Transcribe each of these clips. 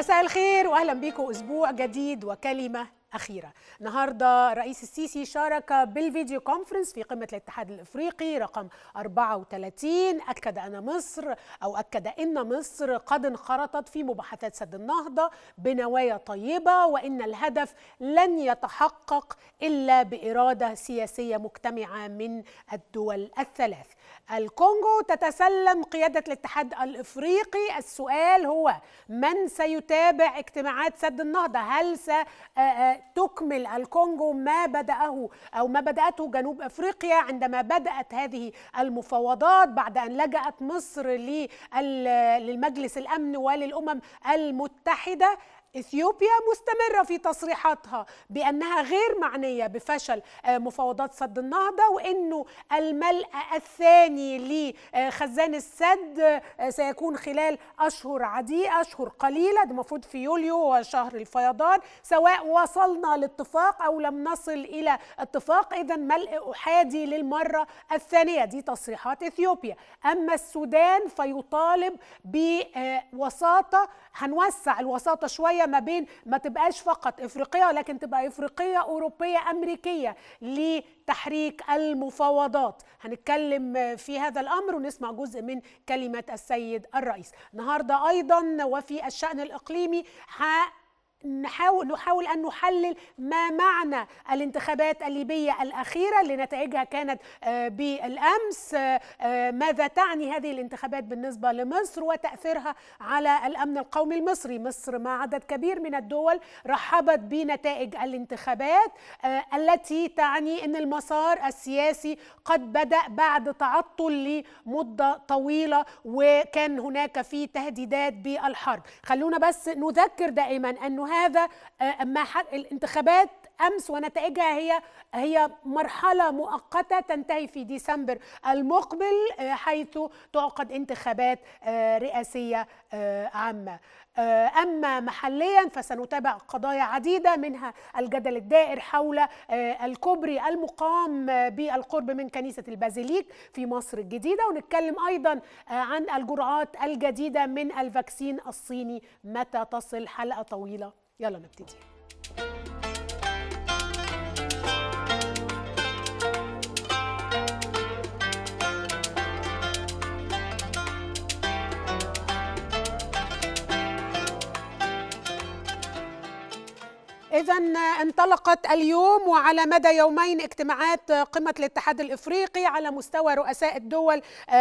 مساء الخير واهلا بكم اسبوع جديد وكلمه أخيرة النهاردة رئيس السيسي شارك بالفيديو كونفرنس في قمة الاتحاد الإفريقي رقم 34 أكد أن مصر أو أكد أن مصر قد انخرطت في مباحثات سد النهضة بنوايا طيبة وإن الهدف لن يتحقق إلا بإرادة سياسية مجتمعة من الدول الثلاث الكونغو تتسلم قيادة الاتحاد الإفريقي السؤال هو من سيتابع اجتماعات سد النهضة هل ستكمل الكونغو ما بدأه أو ما بدأته جنوب أفريقيا عندما بدأت هذه المفاوضات بعد أن لجأت مصر للمجلس الأمن وللأمم المتحدة اثيوبيا مستمره في تصريحاتها بانها غير معنيه بفشل مفاوضات سد النهضه وانه الملء الثاني لخزان السد سيكون خلال اشهر عديده اشهر قليله ده المفروض في يوليو وشهر الفيضان سواء وصلنا لاتفاق او لم نصل الى اتفاق اذا ملء احادي للمره الثانيه دي تصريحات اثيوبيا اما السودان فيطالب بوساطه هنوسع الوساطه شويه ما بين ما تبقاش فقط افريقيه ولكن تبقى افريقيه اوروبيه امريكيه لتحريك المفاوضات هنتكلم في هذا الامر ونسمع جزء من كلمه السيد الرئيس النهارده ايضا وفي الشان الاقليمي نحاول نحاول ان نحلل ما معنى الانتخابات الليبيه الاخيره اللي نتائجها كانت بالامس ماذا تعني هذه الانتخابات بالنسبه لمصر وتاثيرها على الامن القومي المصري مصر مع عدد كبير من الدول رحبت بنتائج الانتخابات التي تعني ان المسار السياسي قد بدا بعد تعطل لمده طويله وكان هناك في تهديدات بالحرب خلونا بس نذكر دائما انه هذا ما الانتخابات امس ونتائجها هي هي مرحله مؤقته تنتهي في ديسمبر المقبل حيث تعقد انتخابات رئاسيه عامه اما محليا فسنتابع قضايا عديده منها الجدل الدائر حول الكوبري المقام بالقرب من كنيسه البازيليك في مصر الجديده ونتكلم ايضا عن الجرعات الجديده من الفاكسين الصيني متى تصل حلقه طويله يلا نبتدي إذا انطلقت اليوم وعلى مدى يومين اجتماعات قمة الاتحاد الإفريقي على مستوى رؤساء الدول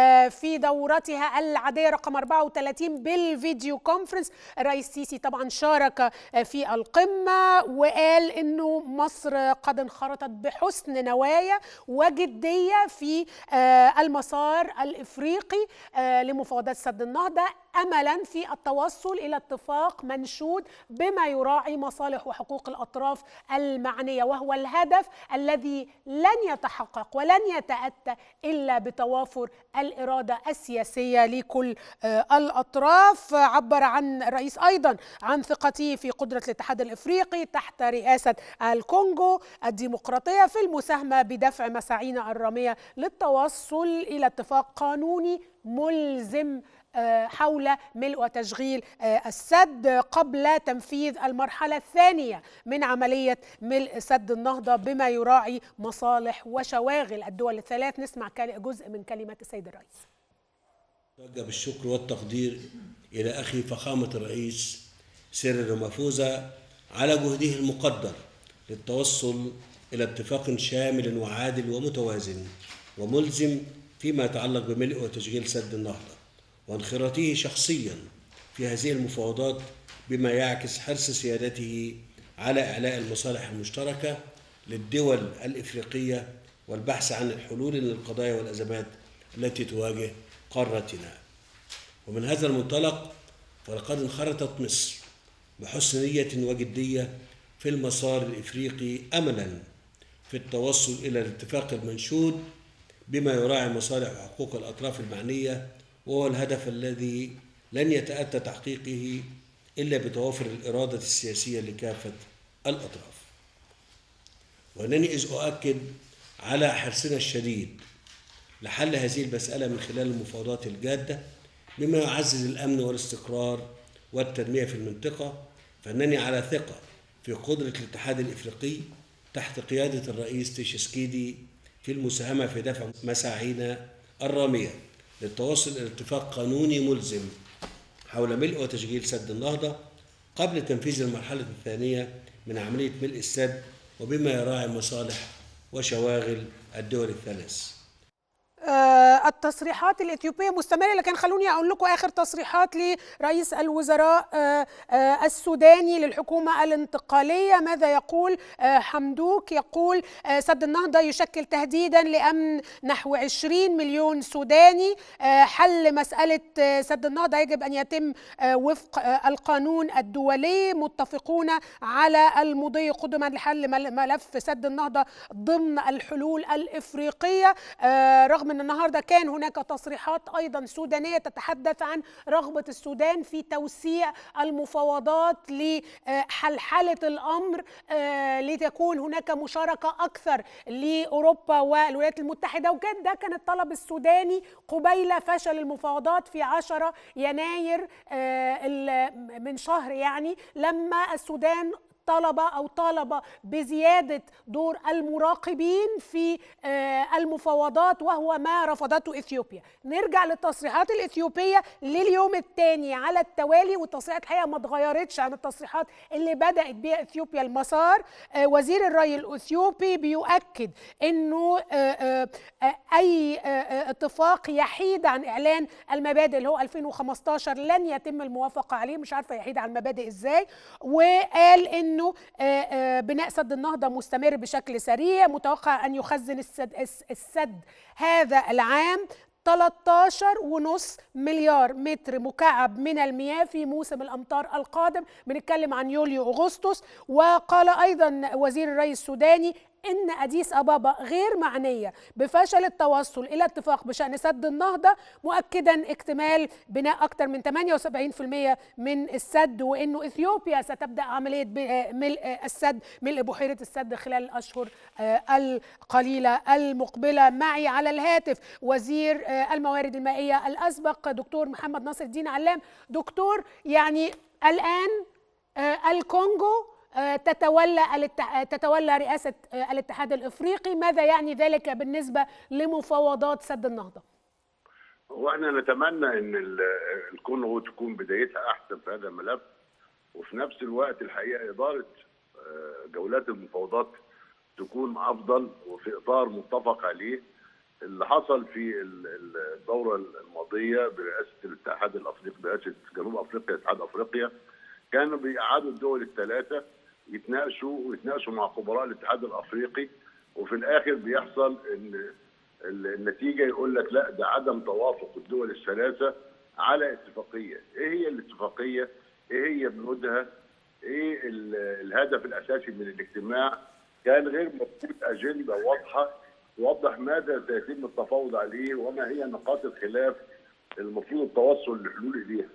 في دورتها العادية رقم 34 بالفيديو كونفرنس الرئيس السيسي طبعا شارك في القمة وقال أنه مصر قد انخرطت بحسن نوايا وجدية في المسار الإفريقي لمفاوضات سد النهضة املا في التوصل الى اتفاق منشود بما يراعي مصالح وحقوق الاطراف المعنيه وهو الهدف الذي لن يتحقق ولن يتاتى الا بتوافر الاراده السياسيه لكل الاطراف عبر عن الرئيس ايضا عن ثقته في قدره الاتحاد الافريقي تحت رئاسه الكونغو الديمقراطيه في المساهمه بدفع مساعينا الراميه للتوصل الى اتفاق قانوني ملزم حول ملء وتشغيل السد قبل تنفيذ المرحلة الثانية من عملية ملء سد النهضة بما يراعي مصالح وشواغل الدول الثلاث نسمع جزء من كلمة السيد الرئيس أتوجه بالشكر والتقدير إلى أخي فخامة الرئيس سيري رامافوزا على جهده المقدر للتوصل إلى اتفاق شامل وعادل ومتوازن وملزم فيما يتعلق بملء وتشغيل سد النهضة وانخراطه شخصيا في هذه المفاوضات بما يعكس حرص سيادته على إعلاء المصالح المشتركة للدول الإفريقية والبحث عن الحلول للقضايا والأزمات التي تواجه قارتنا ومن هذا المنطلق فلقد انخرطت مصر بحسن نية وجدية في المسار الإفريقي أملا في التوصل إلى الاتفاق المنشود بما يراعي مصالح وحقوق الأطراف المعنية وهو الهدف الذي لن يتأتى تحقيقه إلا بتوافر الإرادة السياسية لكافة الأطراف وأنني إذ أؤكد على حرصنا الشديد لحل هذه المسألة من خلال المفاوضات الجادة بما يعزز الأمن والاستقرار والتنمية في المنطقة فإنني على ثقة في قدرة الاتحاد الإفريقي تحت قيادة الرئيس تشيسكيدي في المساهمة في دفع مساعينا الرامية للتوصل إلى اتفاق قانوني ملزم حول ملء وتشغيل سد النهضة قبل تنفيذ المرحلة الثانية من عملية ملء السد وبما يراعي مصالح وشواغل الدول الثلاث آه، التصريحات الإثيوبية مستمرة لكن خلوني أقول لكم آخر تصريحات لرئيس الوزراء آه، آه، السوداني للحكومة الانتقالية ماذا يقول آه، حمدوك يقول آه، سد النهضة يشكل تهديدا لأمن نحو 20 مليون سوداني آه، حل مسألة آه، سد النهضة يجب أن يتم آه، وفق آه، القانون الدولي متفقون على المضي قدما لحل مل- ملف سد النهضة ضمن الحلول الإفريقية آه، رغم أن النهاردة كان هناك تصريحات أيضا سودانية تتحدث عن رغبة السودان في توسيع المفاوضات لحلحلة الأمر آه، لتكون هناك مشاركة أكثر لأوروبا والولايات المتحدة وكان ده كان الطلب السوداني قبيل فشل المفاوضات في 10 يناير آه، ال- من شهر يعني لما السودان طلب او طالب بزياده دور المراقبين في آه، المفاوضات وهو ما رفضته اثيوبيا. نرجع للتصريحات الاثيوبيه لليوم الثاني على التوالي والتصريحات الحقيقه ما اتغيرتش عن التصريحات اللي بدات بها اثيوبيا المسار. آه، وزير الري الاثيوبي بيؤكد انه آه، آه، آه، اي آه، آه، اتفاق يحيد عن اعلان المبادئ اللي هو 2015 لن يتم الموافقه عليه مش عارفه يحيد عن المبادئ ازاي وقال انه آه، آه، بناء سد النهضه مستمر بشكل سريع متوقع ان يخزن السد, الس- السد هذا العام 13 ونص مليار متر مكعب من المياه في موسم الامطار القادم بنتكلم عن يوليو اغسطس وقال ايضا وزير الري السوداني ان اديس ابابا غير معنيه بفشل التوصل الى اتفاق بشان سد النهضه مؤكدا اكتمال بناء اكثر من 78% من السد وانه اثيوبيا ستبدا عمليه ب- ملء السد ملء بحيره السد خلال الاشهر آه، القليله المقبله معي على الهاتف وزير آه، الموارد المائيه الاسبق دكتور محمد ناصر الدين علام دكتور يعني الان آه، الكونغو آه، تتولى الاتح... تتولى رئاسة آه، الاتحاد الإفريقي ماذا يعني ذلك بالنسبة لمفاوضات سد النهضة؟ واحنا نتمنى ان ال- الكونغو تكون بدايتها احسن في هذا الملف وفي نفس الوقت الحقيقه اداره آه، جولات المفاوضات تكون افضل وفي اطار متفق عليه اللي حصل في ال- ال- الدوره الماضيه برئاسه الاتحاد الافريقي برئاسه جنوب افريقيا اتحاد افريقيا كانوا بيقعدوا الدول الثلاثه يتناقشوا ويتناقشوا مع خبراء الاتحاد الافريقي وفي الاخر بيحصل ان ال- النتيجه يقول لك لا ده عدم توافق الدول الثلاثه على اتفاقيه، ايه هي الاتفاقيه؟ ايه هي بنودها؟ ايه ال- الهدف الاساسي من الاجتماع؟ كان غير موجود اجنده واضحه توضح ماذا سيتم التفاوض عليه وما هي نقاط الخلاف المفروض التوصل لحلول اليها.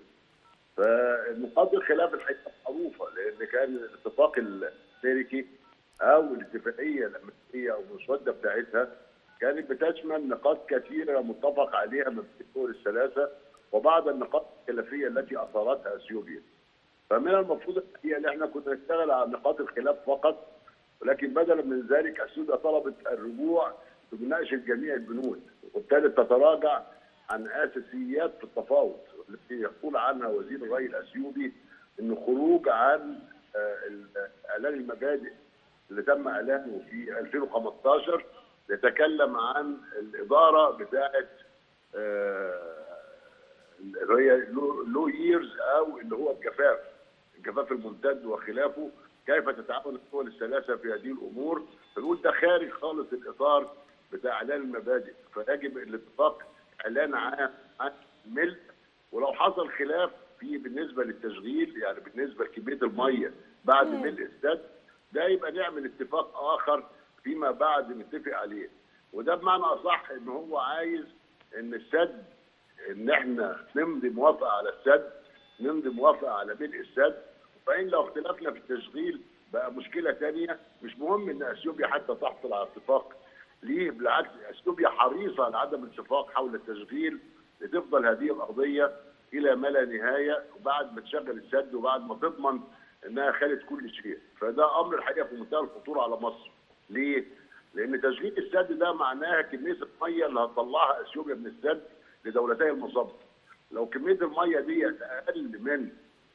فنقاط الخلاف الحقيقه معروفه لان كان الاتفاق الامريكي او الاتفاقيه الامريكيه او المسوده بتاعتها كانت بتشمل نقاط كثيره متفق عليها من الدول الثلاثه وبعض النقاط الخلافيه التي اثارتها اثيوبيا. فمن المفروض الحقيقه ان احنا كنا نشتغل على نقاط الخلاف فقط ولكن بدلا من ذلك اثيوبيا طلبت الرجوع بمناقشه جميع البنود وبالتالي تتراجع عن اساسيات في التفاوض التي يقول عنها وزير الري الاثيوبي انه خروج عن آه، ال- اعلان المبادئ اللي تم اعلانه في 2015 يتكلم عن الاداره بتاعه آه، اللي هي لو- لو ييرز او اللي هو الجفاف الجفاف الممتد وخلافه كيف تتعامل الدول الثلاثه في هذه الامور فنقول ده خارج خالص الاطار بتاع اعلان المبادئ فيجب الاتفاق اعلان عام عن ملء ولو حصل خلاف في بالنسبه للتشغيل يعني بالنسبه لكميه الميه بعد ملء السد ده يبقى نعمل اتفاق اخر فيما بعد نتفق عليه وده بمعنى اصح ان هو عايز ان السد ان احنا نمضي موافقه على السد نمضي موافقه على ملء السد فان لو اختلفنا في التشغيل بقى مشكله ثانيه مش مهم ان اثيوبيا حتى تحصل على اتفاق ليه بالعكس اثيوبيا حريصه على عدم الاتفاق حول التشغيل لتفضل هذه القضيه الى ما لا نهايه وبعد ما تشغل السد وبعد ما تضمن انها خالت كل شيء فده امر الحقيقه في منتهى الخطوره على مصر ليه؟ لان تشغيل السد ده معناها كميه الميه اللي هتطلعها اثيوبيا من السد لدولتي المصب لو كميه الميه دي اقل من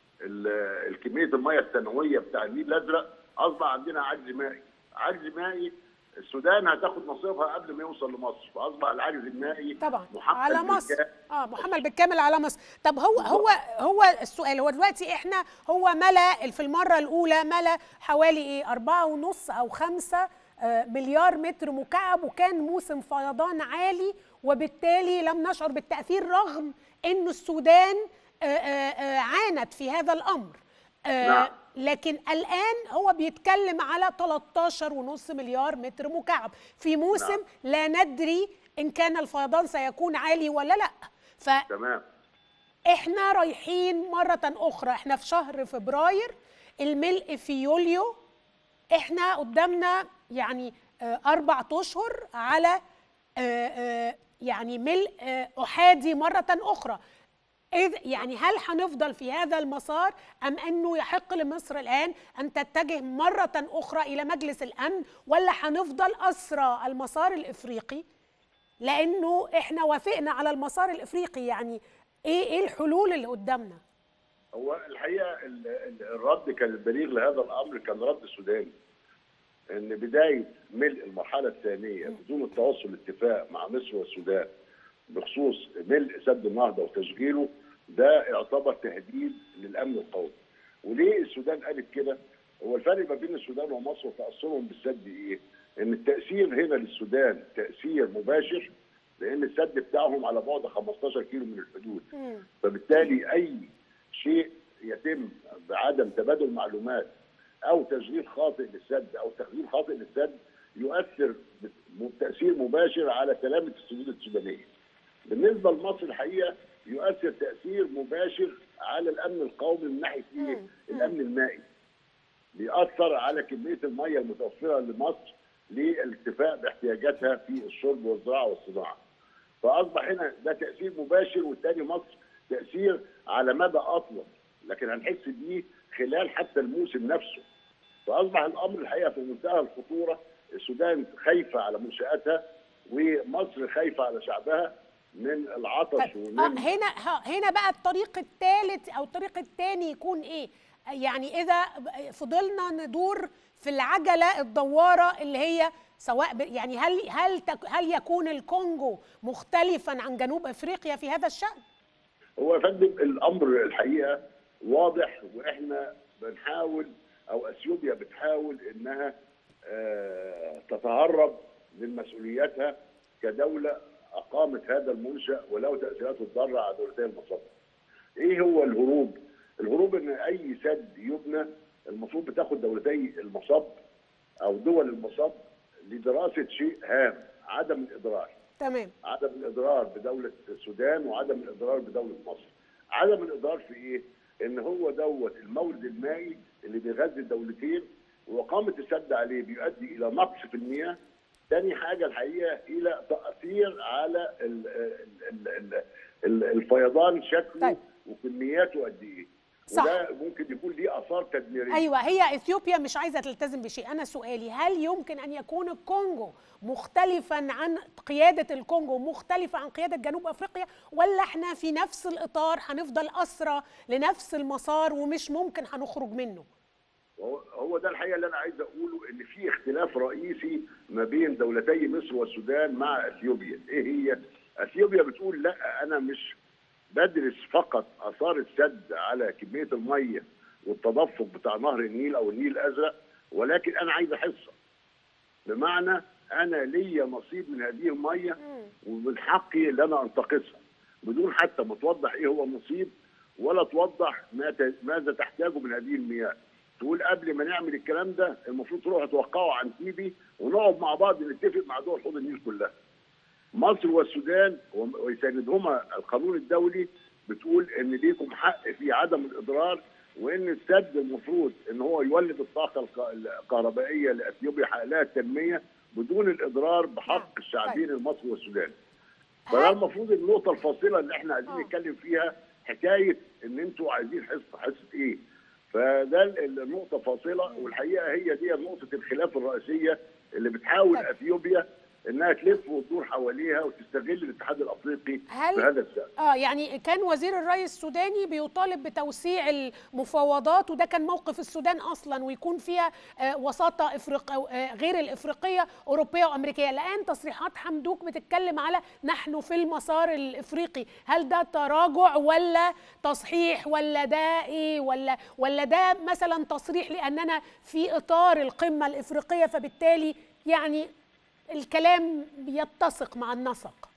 ال- الكميه الميه السنويه بتاع النيل الازرق اصبح عندنا عجز مائي عجز مائي السودان هتاخد نصيبها قبل ما يوصل لمصر فاصبح العجز المائي طبعا محمل على مصر بالكامل. اه محمل بالكامل على مصر طب هو هو هو السؤال هو دلوقتي احنا هو ملا في المره الاولى ملا حوالي ايه أربعة ونص او خمسة آه، مليار متر مكعب وكان موسم فيضان عالي وبالتالي لم نشعر بالتاثير رغم انه السودان آه، آه، آه، عانت في هذا الامر آه، نعم. لكن الآن هو بيتكلم على 13 ونص مليار متر مكعب في موسم نعم. لا ندري إن كان الفيضان سيكون عالي ولا لا تمام فإحنا رايحين مرة أخرى إحنا في شهر فبراير الملء في يوليو إحنا قدامنا يعني آه، أربع أشهر على آه، آه، يعني ملء آه، أحادي مرة أخرى إذ يعني هل هنفضل في هذا المسار أم أنه يحق لمصر الآن أن تتجه مرة أخرى إلى مجلس الأمن ولا هنفضل أسرى المسار الإفريقي لأنه إحنا وافقنا على المسار الإفريقي يعني إيه إيه الحلول اللي قدامنا؟ هو الحقيقه ال- ال- الرد كان البليغ لهذا الامر كان رد سوداني ان بدايه ملء المرحله الثانيه بدون التوصل لاتفاق مع مصر والسودان بخصوص ملء سد النهضه وتشغيله ده يعتبر تهديد للامن القومي وليه السودان قالت كده هو الفرق ما بين السودان ومصر وتاثرهم بالسد ايه ان التاثير هنا للسودان تاثير مباشر لان السد بتاعهم على بعد 15 كيلو من الحدود فبالتالي اي شيء يتم بعدم تبادل معلومات او تشغيل خاطئ للسد او تخزين خاطئ للسد يؤثر بتاثير مباشر على سلامه السدود السودانيه. بالنسبه لمصر الحقيقه يؤثر تاثير مباشر على الامن القومي من ناحيه ايه؟ الامن المائي. بيأثر على كميه الميه المتوفره لمصر للاكتفاء باحتياجاتها في الشرب والزراعه والصناعه. فاصبح هنا ده تاثير مباشر والتاني مصر تاثير على مدى اطول لكن هنحس بيه خلال حتى الموسم نفسه فاصبح الامر الحقيقه في منتهى الخطوره السودان خايفه على منشاتها ومصر خايفه على شعبها من العطش طيب ومن آه هنا ها- هنا بقى الطريق الثالث او الطريق الثاني يكون ايه؟ يعني اذا فضلنا ندور في العجله الدواره اللي هي سواء ب- يعني هل هل تك- هل يكون الكونغو مختلفا عن جنوب افريقيا في هذا الشان؟ هو يا فندم الامر الحقيقه واضح واحنا بنحاول او اثيوبيا بتحاول انها آه، تتهرب من مسؤولياتها كدوله اقامت هذا المنشا وله تاثيراته الضاره على دولتي المصب. ايه هو الهروب؟ الهروب ان اي سد يبنى المفروض بتاخد دولتي المصب او دول المصب لدراسه شيء هام عدم الاضرار. تمام عدم الاضرار بدوله السودان وعدم الاضرار بدوله مصر. عدم الاضرار في ايه؟ ان هو دوت المورد المائي اللي بيغذي الدولتين واقامه السد عليه بيؤدي الى نقص في المياه. تاني حاجه الحقيقه الى تاثير على ال ال ال ال الفيضان شكله طيب. وكمياته قد ايه. صح. وده ممكن يكون ليه اثار تدميريه. ايوه هي اثيوبيا مش عايزه تلتزم بشيء انا سؤالي هل يمكن ان يكون الكونغو مختلفا عن قياده الكونغو مختلفه عن قياده جنوب افريقيا ولا احنا في نفس الاطار هنفضل اسرى لنفس المسار ومش ممكن هنخرج منه هو هو ده الحقيقه اللي انا عايز اقوله ان في اختلاف رئيسي ما بين دولتي مصر والسودان مع اثيوبيا، ايه هي؟ اثيوبيا بتقول لا انا مش بدرس فقط اثار السد على كميه الميه والتدفق بتاع نهر النيل او النيل الازرق ولكن انا عايز حصه. بمعنى انا ليا نصيب من هذه الميه ومن حقي ان انا انتقصها بدون حتى ما توضح ايه هو النصيب ولا توضح ما ت- ماذا تحتاجه من هذه المياه. تقول قبل ما نعمل الكلام ده المفروض تروحوا توقعوا عن تيبي ونقعد مع بعض نتفق مع دول حوض النيل كلها. مصر والسودان وم- ويساندهما القانون الدولي بتقول ان ليكم حق في عدم الاضرار وان السد المفروض ان هو يولد الطاقه الك- الكهربائيه لاثيوبيا يحقق لها التنميه بدون الاضرار نعم. بحق الشعبين طيب. المصري والسوداني. فده هل- المفروض النقطه الفاصله اللي احنا عايزين آه. نتكلم فيها حكايه ان انتوا عايزين حصه حصه ايه؟ فده ال- النقطه فاصله والحقيقه هي دي نقطه الخلاف الرئيسيه اللي بتحاول طيب. اثيوبيا انها تلف وتدور حواليها وتستغل الاتحاد الافريقي هل- في هذا الشان. اه يعني كان وزير الري السوداني بيطالب بتوسيع المفاوضات وده كان موقف السودان اصلا ويكون فيها آه وساطه افريق آه غير الافريقيه اوروبيه وامريكيه الان تصريحات حمدوك بتتكلم على نحن في المسار الافريقي هل ده تراجع ولا تصحيح ولا ده ايه ولا ولا ده مثلا تصريح لاننا في اطار القمه الافريقيه فبالتالي يعني الكلام يتسق مع النسق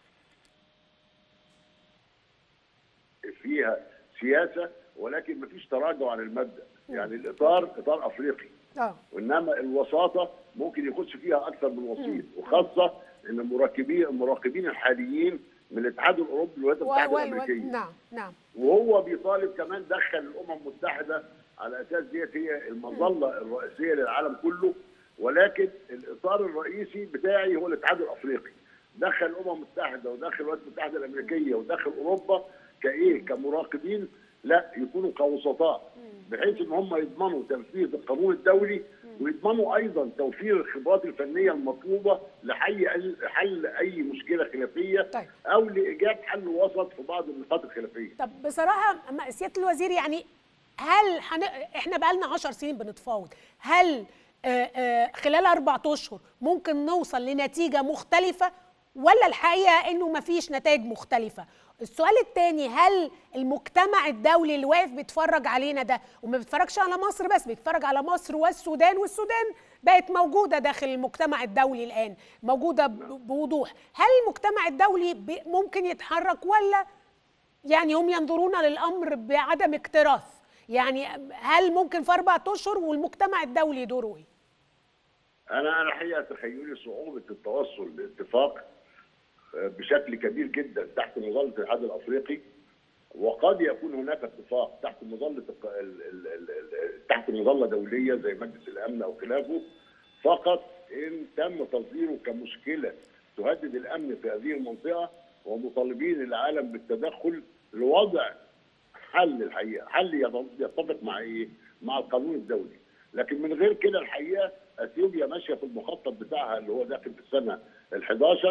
فيها سياسه ولكن مفيش تراجع عن المبدا يعني الاطار اطار افريقي اه وانما الوساطه ممكن يخش فيها اكثر من وسيط وخاصه ان المراقبين المراقبين الحاليين من الاتحاد الاوروبي والولايات المتحده و- و- الامريكيه نعم نعم وهو بيطالب كمان دخل الامم المتحده على اساس ديت هي المظله الرئيسيه للعالم كله ولكن الاطار الرئيسي بتاعي هو الاتحاد الافريقي دخل الامم المتحده ودخل الولايات المتحده الامريكيه ودخل اوروبا كايه كمراقبين لا يكونوا كوسطاء بحيث ان هم يضمنوا تنفيذ القانون الدولي ويضمنوا ايضا توفير الخبرات الفنيه المطلوبه لحل حل اي مشكله خلافيه طيب. او لايجاد حل وسط في بعض النقاط الخلافيه طب بصراحه أما سياده الوزير يعني هل حن... احنا بقالنا 10 سنين بنتفاوض هل آه، آه، خلال أربعة أشهر ممكن نوصل لنتيجة مختلفة ولا الحقيقة إنه مفيش نتائج مختلفة السؤال الثاني هل المجتمع الدولي اللي واقف بيتفرج علينا ده وما بيتفرجش على مصر بس بيتفرج على مصر والسودان والسودان بقت موجودة داخل المجتمع الدولي الآن موجودة ب- بوضوح هل المجتمع الدولي بي- ممكن يتحرك ولا يعني هم ينظرون للامر بعدم اكتراث يعني هل ممكن في اربع اشهر والمجتمع الدولي دوره ايه؟ انا انا الحقيقه تخيلي صعوبه التوصل لاتفاق آه، بشكل كبير جدا تحت مظله الاتحاد الافريقي وقد يكون هناك اتفاق تحت مظله الق- ال- ال- ال- ال- تحت مظله دوليه زي مجلس الامن او خلافه فقط ان تم تصديره كمشكله تهدد الامن في هذه المنطقه ومطالبين العالم بالتدخل لوضع حل الحقيقه حل يت- يتفق مع ايه؟ مع القانون الدولي لكن من غير كده الحقيقه اثيوبيا ماشيه في المخطط بتاعها اللي هو داخل في السنه ال11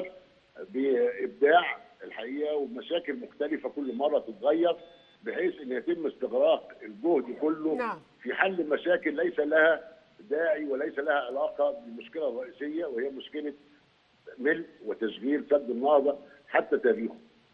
بابداع الحقيقه وبمشاكل مختلفه كل مره تتغير بحيث ان يتم استغراق الجهد كله نعم. في حل مشاكل ليس لها داعي وليس لها علاقه بالمشكله الرئيسيه وهي مشكله ملء وتشغيل سد النهضه حتى تاريخه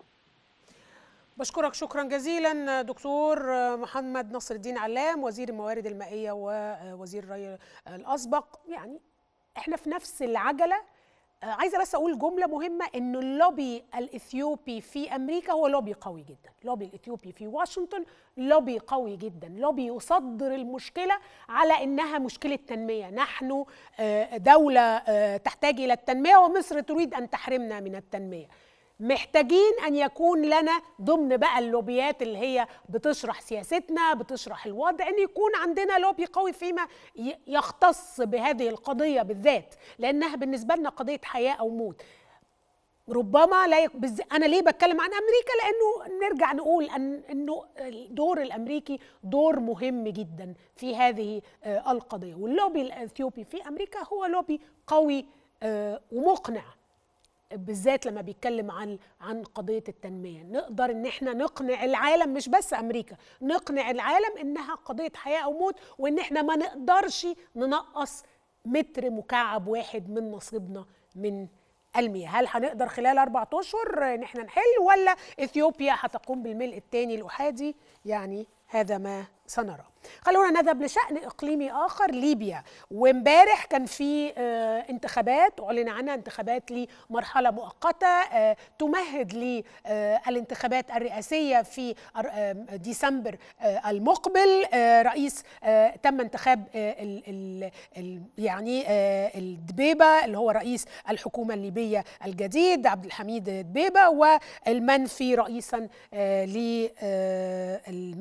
بشكرك شكرا جزيلا دكتور محمد نصر الدين علام وزير الموارد المائيه ووزير الري الاسبق يعني احنا في نفس العجله آه، عايزه بس اقول جمله مهمه انه اللوبي الاثيوبي في امريكا هو لوبي قوي جدا اللوبي الاثيوبي في واشنطن لوبي قوي جدا لوبي يصدر المشكله على انها مشكله تنميه نحن آه، دوله آه، تحتاج الى التنميه ومصر تريد ان تحرمنا من التنميه محتاجين ان يكون لنا ضمن بقى اللوبيات اللي هي بتشرح سياستنا بتشرح الوضع ان يكون عندنا لوبي قوي فيما ي- يختص بهذه القضيه بالذات لانها بالنسبه لنا قضيه حياه او موت ربما لا يك... بز... انا ليه بتكلم عن امريكا لانه نرجع نقول ان انه الدور الامريكي دور مهم جدا في هذه آه، القضيه واللوبي الاثيوبي في امريكا هو لوبي قوي آه، ومقنع بالذات لما بيتكلم عن عن قضيه التنميه نقدر ان احنا نقنع العالم مش بس امريكا نقنع العالم انها قضيه حياه او موت وان احنا ما نقدرش ننقص متر مكعب واحد من نصيبنا من المياه هل هنقدر خلال أربعة أشهر إن احنا نحل ولا إثيوبيا هتقوم بالملء الثاني الأحادي يعني هذا ما سنرى خلونا نذهب لشأن إقليمي آخر ليبيا وامبارح كان في آه، انتخابات أعلن عنها انتخابات لمرحلة مؤقتة آه، تمهد للانتخابات الرئاسية في أر- آه، ديسمبر آه، المقبل آه، رئيس آه، تم انتخاب آه، ال- ال- ال- يعني آه، الدبيبة اللي هو رئيس الحكومة الليبية الجديد عبد الحميد دبيبة والمنفي رئيسا للمجلس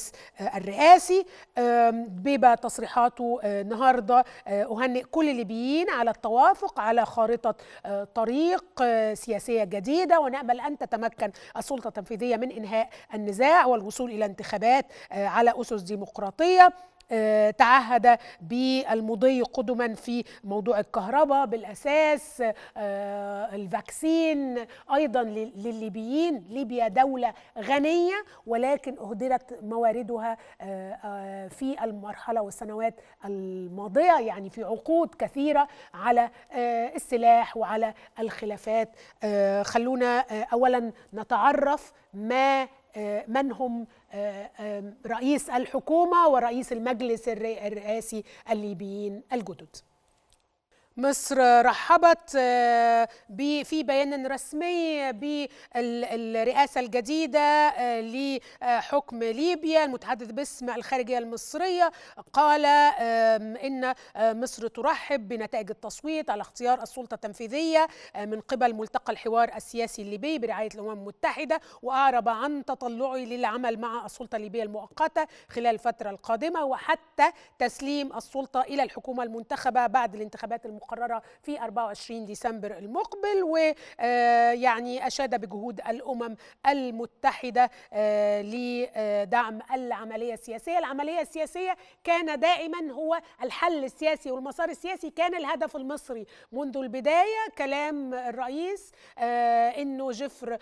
المجلس الرئاسي بيبقى تصريحاته النهارده أهنئ كل الليبيين على التوافق على خارطة طريق سياسية جديدة ونأمل أن تتمكن السلطة التنفيذية من إنهاء النزاع والوصول إلى انتخابات على أسس ديمقراطية تعهد بالمضي قدما في موضوع الكهرباء بالاساس الفاكسين ايضا للليبيين ليبيا دوله غنيه ولكن اهدرت مواردها في المرحله والسنوات الماضيه يعني في عقود كثيره على السلاح وعلى الخلافات خلونا اولا نتعرف ما من هم رئيس الحكومه ورئيس المجلس الرئاسي الليبيين الجدد مصر رحبت في بيان رسمي بالرئاسة الجديدة لحكم ليبيا المتحدث باسم الخارجية المصرية قال إن مصر ترحب بنتائج التصويت على اختيار السلطة التنفيذية من قبل ملتقى الحوار السياسي الليبي برعاية الأمم المتحدة وأعرب عن تطلعه للعمل مع السلطة الليبية المؤقتة خلال الفترة القادمة وحتى تسليم السلطة إلى الحكومة المنتخبة بعد الانتخابات المقررة مقررة في 24 ديسمبر المقبل ويعني أشاد بجهود الأمم المتحدة لدعم العملية السياسية العملية السياسية كان دائما هو الحل السياسي والمسار السياسي كان الهدف المصري منذ البداية كلام الرئيس إنه جفر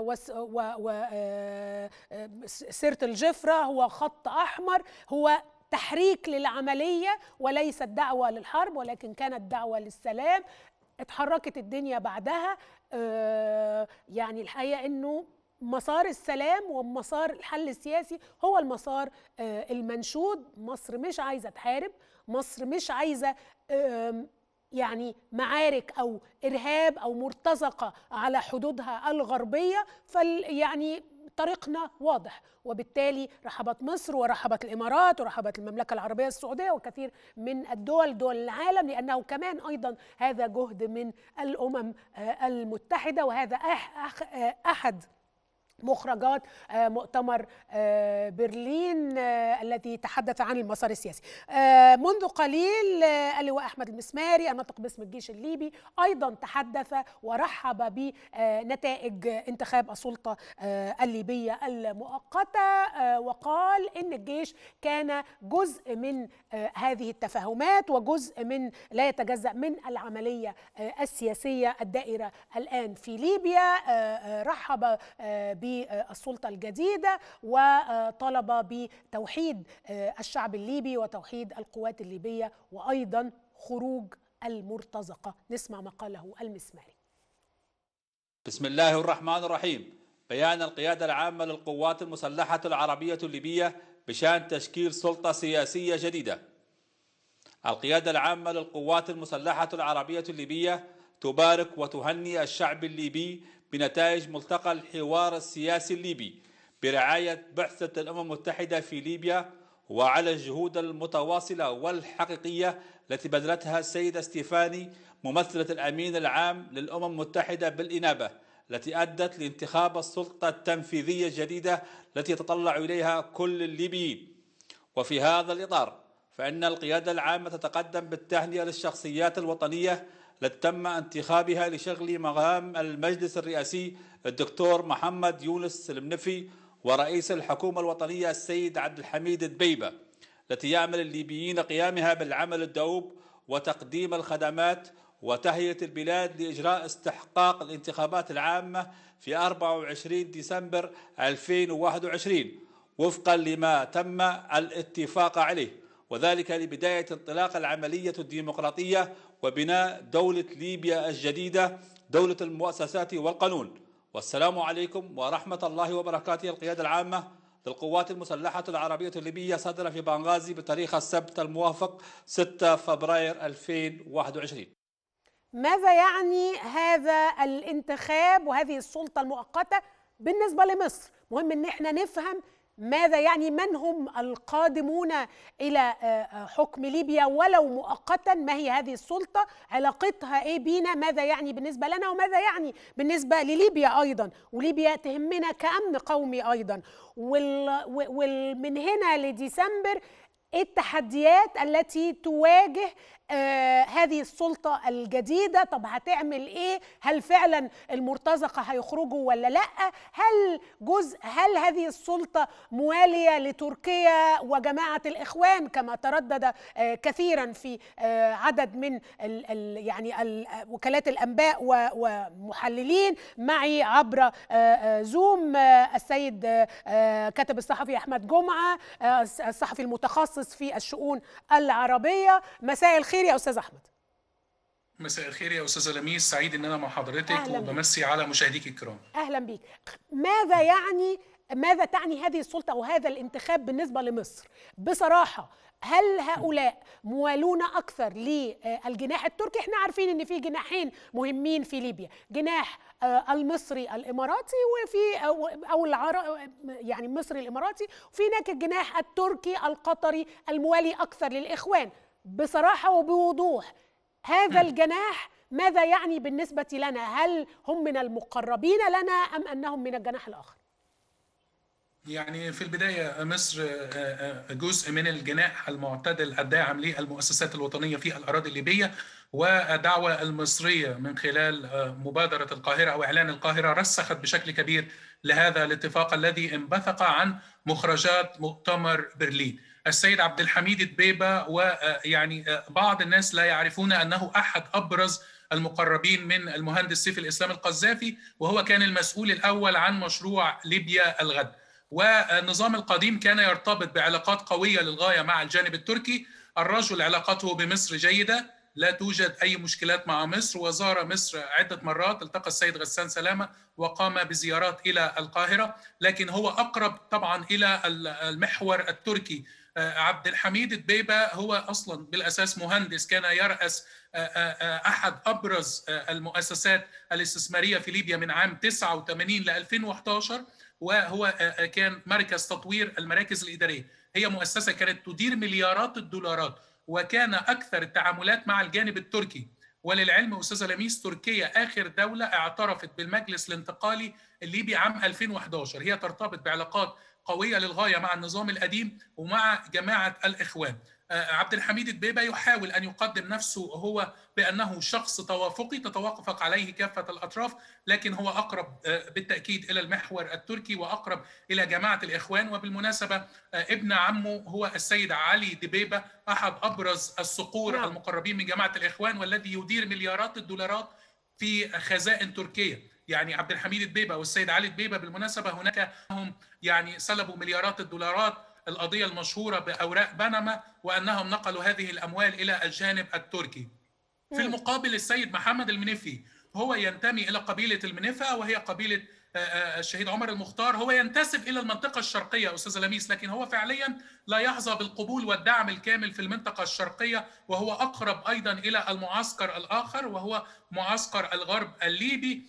سيرة الجفرة هو خط أحمر هو تحريك للعملية وليست دعوة للحرب ولكن كانت دعوة للسلام اتحركت الدنيا بعدها آه يعني الحقيقة أنه مسار السلام ومسار الحل السياسي هو المسار آه المنشود مصر مش عايزة تحارب مصر مش عايزة آه يعني معارك او ارهاب او مرتزقه على حدودها الغربيه فال يعني طريقنا واضح وبالتالي رحبت مصر ورحبت الامارات ورحبت المملكه العربيه السعوديه وكثير من الدول دول العالم لانه كمان ايضا هذا جهد من الامم المتحده وهذا احد مخرجات مؤتمر برلين الذي تحدث عن المسار السياسي منذ قليل اللواء احمد المسماري الناطق باسم الجيش الليبي ايضا تحدث ورحب بنتائج انتخاب السلطه الليبيه المؤقته وقال ان الجيش كان جزء من هذه التفاهمات وجزء من لا يتجزا من العمليه السياسيه الدائره الان في ليبيا رحب بالسلطة الجديدة وطلب بتوحيد الشعب الليبي وتوحيد القوات الليبية وأيضا خروج المرتزقة نسمع ما قاله المسماري بسم الله الرحمن الرحيم بيان القيادة العامة للقوات المسلحة العربية الليبية بشان تشكيل سلطة سياسية جديدة القيادة العامة للقوات المسلحة العربية الليبية تبارك وتهني الشعب الليبي بنتائج ملتقى الحوار السياسي الليبي برعاية بعثة الأمم المتحدة في ليبيا وعلى الجهود المتواصلة والحقيقية التي بذلتها السيدة ستيفاني ممثلة الأمين العام للأمم المتحدة بالإنابة التي أدت لانتخاب السلطة التنفيذية الجديدة التي يتطلع إليها كل الليبيين وفي هذا الإطار فإن القيادة العامة تتقدم بالتهنئة للشخصيات الوطنية التي تم انتخابها لشغل مهام المجلس الرئاسي الدكتور محمد يونس المنفي ورئيس الحكومة الوطنية السيد عبد الحميد الدبيبة التي يعمل الليبيين قيامها بالعمل الدؤوب وتقديم الخدمات وتهيئة البلاد لإجراء استحقاق الانتخابات العامة في 24 ديسمبر 2021 وفقا لما تم الاتفاق عليه وذلك لبداية انطلاق العملية الديمقراطية وبناء دولة ليبيا الجديدة دولة المؤسسات والقانون والسلام عليكم ورحمة الله وبركاته القيادة العامة للقوات المسلحة العربية الليبية صدر في بنغازي بتاريخ السبت الموافق 6 فبراير 2021 ماذا يعني هذا الانتخاب وهذه السلطة المؤقتة بالنسبة لمصر مهم ان احنا نفهم ماذا يعني من هم القادمون الى حكم ليبيا ولو مؤقتا ما هي هذه السلطه علاقتها ايه بينا ماذا يعني بالنسبه لنا وماذا يعني بالنسبه لليبيا ايضا وليبيا تهمنا كامن قومي ايضا ومن هنا لديسمبر التحديات التي تواجه آه هذه السلطة الجديدة طب هتعمل ايه هل فعلا المرتزقة هيخرجوا ولا لا هل جزء هل هذه السلطة موالية لتركيا وجماعة الإخوان كما تردد آه كثيرا في آه عدد من ال ال يعني ال وكالات الأنباء ومحللين معي عبر زوم السيد كاتب الصحفي أحمد جمعة الصحفي المتخصص في الشؤون العربية مساء الخير الخير يا استاذ احمد مساء الخير يا استاذه لميس سعيد ان انا مع حضرتك وبمسي على مشاهديك الكرام اهلا بيك ماذا يعني ماذا تعني هذه السلطه او هذا الانتخاب بالنسبه لمصر بصراحه هل هؤلاء موالون اكثر للجناح التركي احنا عارفين ان في جناحين مهمين في ليبيا جناح المصري الاماراتي وفي او العر... يعني المصري الاماراتي وفي هناك الجناح التركي القطري الموالي اكثر للاخوان بصراحة وبوضوح هذا الجناح ماذا يعني بالنسبة لنا هل هم من المقربين لنا أم أنهم من الجناح الآخر يعني في البداية مصر جزء من الجناح المعتدل الداعم للمؤسسات الوطنية في الأراضي الليبية والدعوة المصرية من خلال مبادرة القاهرة أو إعلان القاهرة رسخت بشكل كبير لهذا الاتفاق الذي انبثق عن مخرجات مؤتمر برلين السيد عبد الحميد دبيبة ويعني بعض الناس لا يعرفون أنه أحد أبرز المقربين من المهندس سيف الإسلام القذافي وهو كان المسؤول الأول عن مشروع ليبيا الغد والنظام القديم كان يرتبط بعلاقات قوية للغاية مع الجانب التركي الرجل علاقته بمصر جيدة لا توجد أي مشكلات مع مصر وزار مصر عدة مرات التقى السيد غسان سلامة وقام بزيارات إلى القاهرة لكن هو أقرب طبعا إلى المحور التركي عبد الحميد دبيبة هو أصلا بالأساس مهندس كان يرأس أحد أبرز المؤسسات الاستثمارية في ليبيا من عام 89 ل 2011 وهو كان مركز تطوير المراكز الإدارية هي مؤسسة كانت تدير مليارات الدولارات وكان أكثر التعاملات مع الجانب التركي وللعلم أستاذة لميس تركيا آخر دولة اعترفت بالمجلس الانتقالي الليبي عام 2011 هي ترتبط بعلاقات قوية للغاية مع النظام القديم ومع جماعة الإخوان عبد الحميد البيبة يحاول أن يقدم نفسه هو بأنه شخص توافقي تتوافق عليه كافة الأطراف لكن هو أقرب بالتأكيد إلى المحور التركي وأقرب إلى جماعة الإخوان وبالمناسبة ابن عمه هو السيد علي دبيبة أحد أبرز الصقور نعم. المقربين من جماعة الإخوان والذي يدير مليارات الدولارات في خزائن تركيا يعني عبد الحميد البيبة والسيد علي البيبة بالمناسبة هناك هم يعني سلبوا مليارات الدولارات القضية المشهورة بأوراق بنما وأنهم نقلوا هذه الأموال إلى الجانب التركي في المقابل السيد محمد المنفي هو ينتمي إلى قبيلة المنفة وهي قبيلة الشهيد عمر المختار هو ينتسب الى المنطقه الشرقيه استاذ لميس لكن هو فعليا لا يحظى بالقبول والدعم الكامل في المنطقه الشرقيه وهو اقرب ايضا الى المعسكر الاخر وهو معسكر الغرب الليبي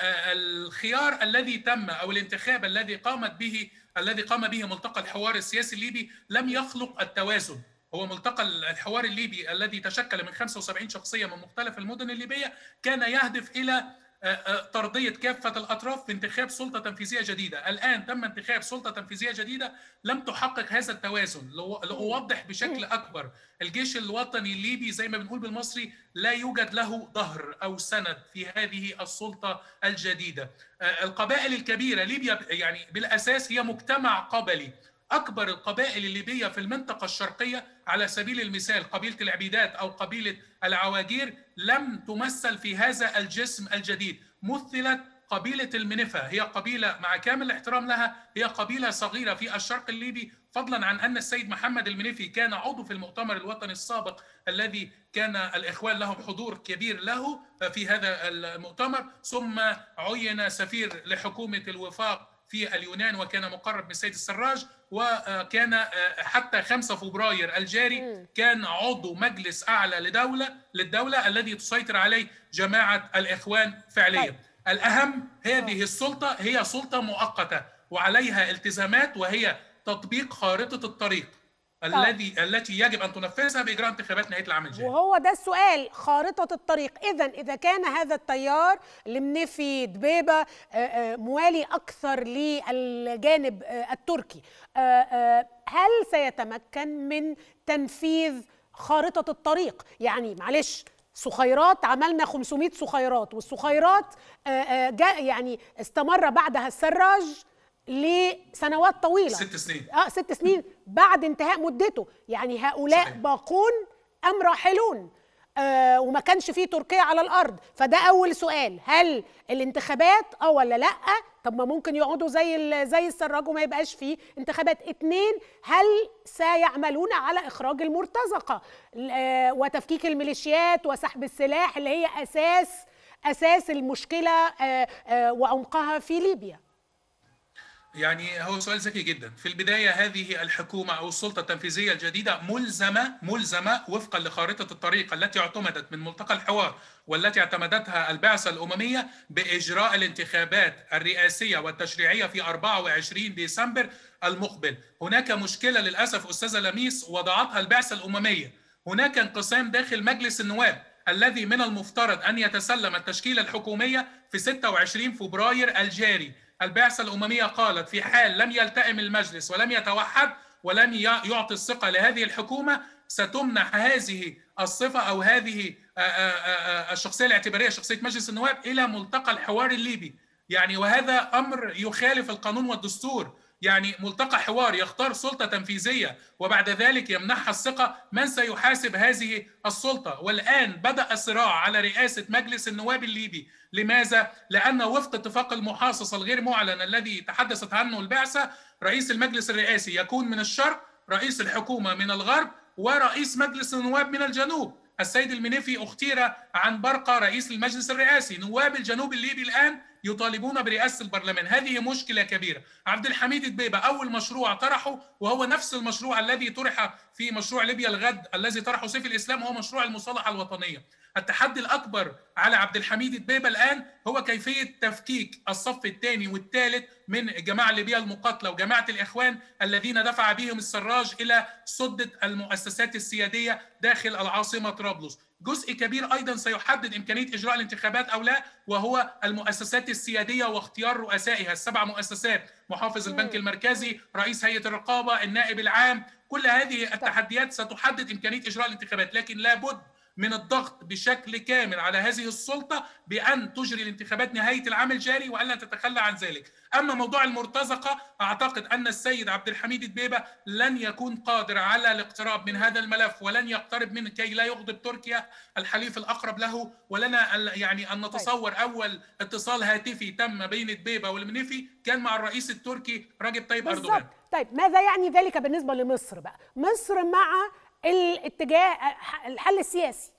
الخيار الذي تم او الانتخاب الذي قامت به الذي قام به ملتقى الحوار السياسي الليبي لم يخلق التوازن هو ملتقى الحوار الليبي الذي تشكل من 75 شخصيه من مختلف المدن الليبيه كان يهدف الى ترضية كافة الأطراف في انتخاب سلطة تنفيذية جديدة الآن تم انتخاب سلطة تنفيذية جديدة لم تحقق هذا التوازن لأوضح بشكل أكبر الجيش الوطني الليبي زي ما بنقول بالمصري لا يوجد له ظهر أو سند في هذه السلطة الجديدة القبائل الكبيرة ليبيا يعني بالأساس هي مجتمع قبلي أكبر القبائل الليبية في المنطقة الشرقية على سبيل المثال قبيلة العبيدات أو قبيلة العواجير لم تمثل في هذا الجسم الجديد مثلت قبيلة المنفة هي قبيلة مع كامل الاحترام لها هي قبيلة صغيرة في الشرق الليبي فضلا عن أن السيد محمد المنفي كان عضو في المؤتمر الوطني السابق الذي كان الإخوان لهم حضور كبير له في هذا المؤتمر ثم عين سفير لحكومة الوفاق في اليونان وكان مقرب من السيد السراج وكان حتى 5 فبراير الجاري كان عضو مجلس اعلى لدوله للدوله الذي تسيطر عليه جماعه الاخوان فعليا. الاهم هذه السلطه هي سلطه مؤقته وعليها التزامات وهي تطبيق خارطه الطريق الذي التي يجب ان تنفذها باجراء انتخابات نهايه العام الجاري وهو ده السؤال خارطة الطريق إذا إذا كان هذا التيار المنفي دبيبة آه، آه، موالي أكثر للجانب آه، التركي آه، آه، هل سيتمكن من تنفيذ خارطة الطريق يعني معلش سخيرات عملنا 500 سخيرات والسخيرات آه، آه، جاء يعني استمر بعدها السراج لسنوات طويلة ست سنين اه ست سنين بعد انتهاء مدته يعني هؤلاء صحيح. باقون ام راحلون آه وما كانش فيه تركيا على الارض فده اول سؤال هل الانتخابات اه ولا لا طب ما ممكن يقعدوا زي ال- زي السراج وما يبقاش فيه انتخابات اتنين هل سيعملون على اخراج المرتزقه آه وتفكيك الميليشيات وسحب السلاح اللي هي اساس اساس المشكله آه آه وعمقها في ليبيا يعني هو سؤال ذكي جدا في البداية هذه الحكومة أو السلطة التنفيذية الجديدة ملزمة ملزمة وفقا لخارطة الطريق التي اعتمدت من ملتقى الحوار والتي اعتمدتها البعثة الأممية بإجراء الانتخابات الرئاسية والتشريعية في 24 ديسمبر المقبل هناك مشكلة للأسف أستاذة لميس وضعتها البعثة الأممية هناك انقسام داخل مجلس النواب الذي من المفترض أن يتسلم التشكيلة الحكومية في 26 فبراير الجاري البعثة الأممية قالت في حال لم يلتئم المجلس ولم يتوحد ولم ي- يعطي الثقة لهذه الحكومة ستمنح هذه الصفة أو هذه آه، آه، آه، الشخصية الاعتبارية شخصية مجلس النواب إلى ملتقى الحوار الليبي يعني وهذا أمر يخالف القانون والدستور يعني ملتقى حوار يختار سلطة تنفيذية وبعد ذلك يمنحها الثقة من سيحاسب هذه السلطة والآن بدأ الصراع على رئاسة مجلس النواب الليبي لماذا؟ لأن وفق اتفاق المحاصصة الغير معلن الذي تحدثت عنه البعثة رئيس المجلس الرئاسي يكون من الشرق رئيس الحكومة من الغرب ورئيس مجلس النواب من الجنوب السيد المنيفي اختير عن برقة رئيس المجلس الرئاسي نواب الجنوب الليبي الآن يطالبون برئاسة البرلمان هذه مشكلة كبيرة عبد الحميد دبيبة أول مشروع طرحه وهو نفس المشروع الذي طرح في مشروع ليبيا الغد الذي طرحه سيف الإسلام هو مشروع المصالحة الوطنية التحدي الأكبر على عبد الحميد دبيبة الآن هو كيفية تفكيك الصف الثاني والثالث من جماعة ليبيا المقاتلة وجماعة الإخوان الذين دفع بهم السراج إلى سدة المؤسسات السيادية داخل العاصمة طرابلس جزء كبير ايضا سيحدد امكانيه اجراء الانتخابات او لا وهو المؤسسات السياديه واختيار رؤسائها السبع مؤسسات محافظ البنك المركزي رئيس هيئه الرقابه النائب العام كل هذه التحديات ستحدد امكانيه اجراء الانتخابات لكن لابد من الضغط بشكل كامل على هذه السلطه بان تجري الانتخابات نهايه العام الجاري والا تتخلى عن ذلك اما موضوع المرتزقه اعتقد ان السيد عبد الحميد دبيبه لن يكون قادر على الاقتراب من هذا الملف ولن يقترب منه كي لا يغضب تركيا الحليف الاقرب له ولنا يعني ان نتصور اول اتصال هاتفي تم بين دبيبه والمنيفي كان مع الرئيس التركي رجب طيب اردوغان بالظبط طيب ماذا يعني ذلك بالنسبه لمصر بقى مصر مع الاتجاه الحل السياسي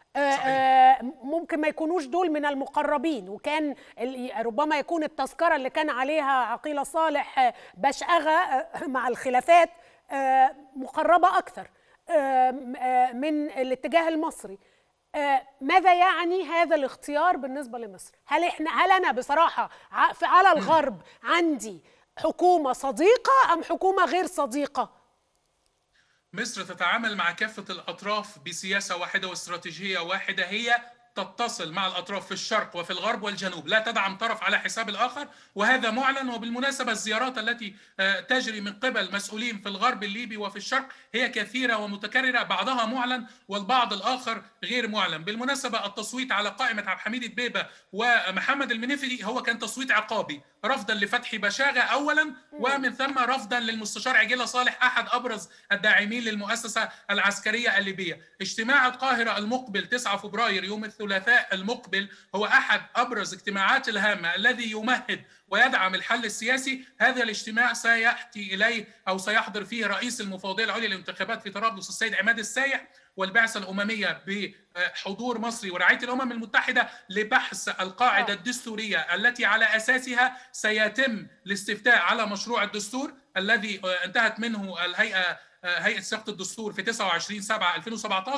آه ممكن ما يكونوش دول من المقربين وكان ربما يكون التذكرة اللي كان عليها عقيلة صالح بشأغة مع الخلافات مقربة أكثر من الاتجاه المصري ماذا يعني هذا الاختيار بالنسبة لمصر هل إحنا هل أنا بصراحة على الغرب عندي حكومة صديقة أم حكومة غير صديقة مصر تتعامل مع كافة الأطراف بسياسة واحدة واستراتيجية واحدة هي تتصل مع الأطراف في الشرق وفي الغرب والجنوب لا تدعم طرف على حساب الآخر وهذا معلن وبالمناسبة الزيارات التي تجري من قبل مسؤولين في الغرب الليبي وفي الشرق هي كثيرة ومتكررة بعضها معلن والبعض الآخر غير معلن بالمناسبة التصويت على قائمة عبد الحميد دبيبة ومحمد المنيفي هو كان تصويت عقابي رفضا لفتحي بشاغة أولا ومن ثم رفضا للمستشار عجيلة صالح أحد أبرز الداعمين للمؤسسة العسكرية الليبية اجتماع القاهرة المقبل 9 فبراير يوم الثلاثاء المقبل هو أحد أبرز اجتماعات الهامة الذي يمهد ويدعم الحل السياسي هذا الاجتماع سيأتي إليه أو سيحضر فيه رئيس المفوضية العليا للانتخابات في طرابلس السيد عماد السايح والبعثة الأممية بحضور مصري ورعاية الأمم المتحدة لبحث القاعدة الدستورية التي على أساسها سيتم الاستفتاء على مشروع الدستور الذي انتهت منه الهيئة هيئة صياغة الدستور في 29 7 2017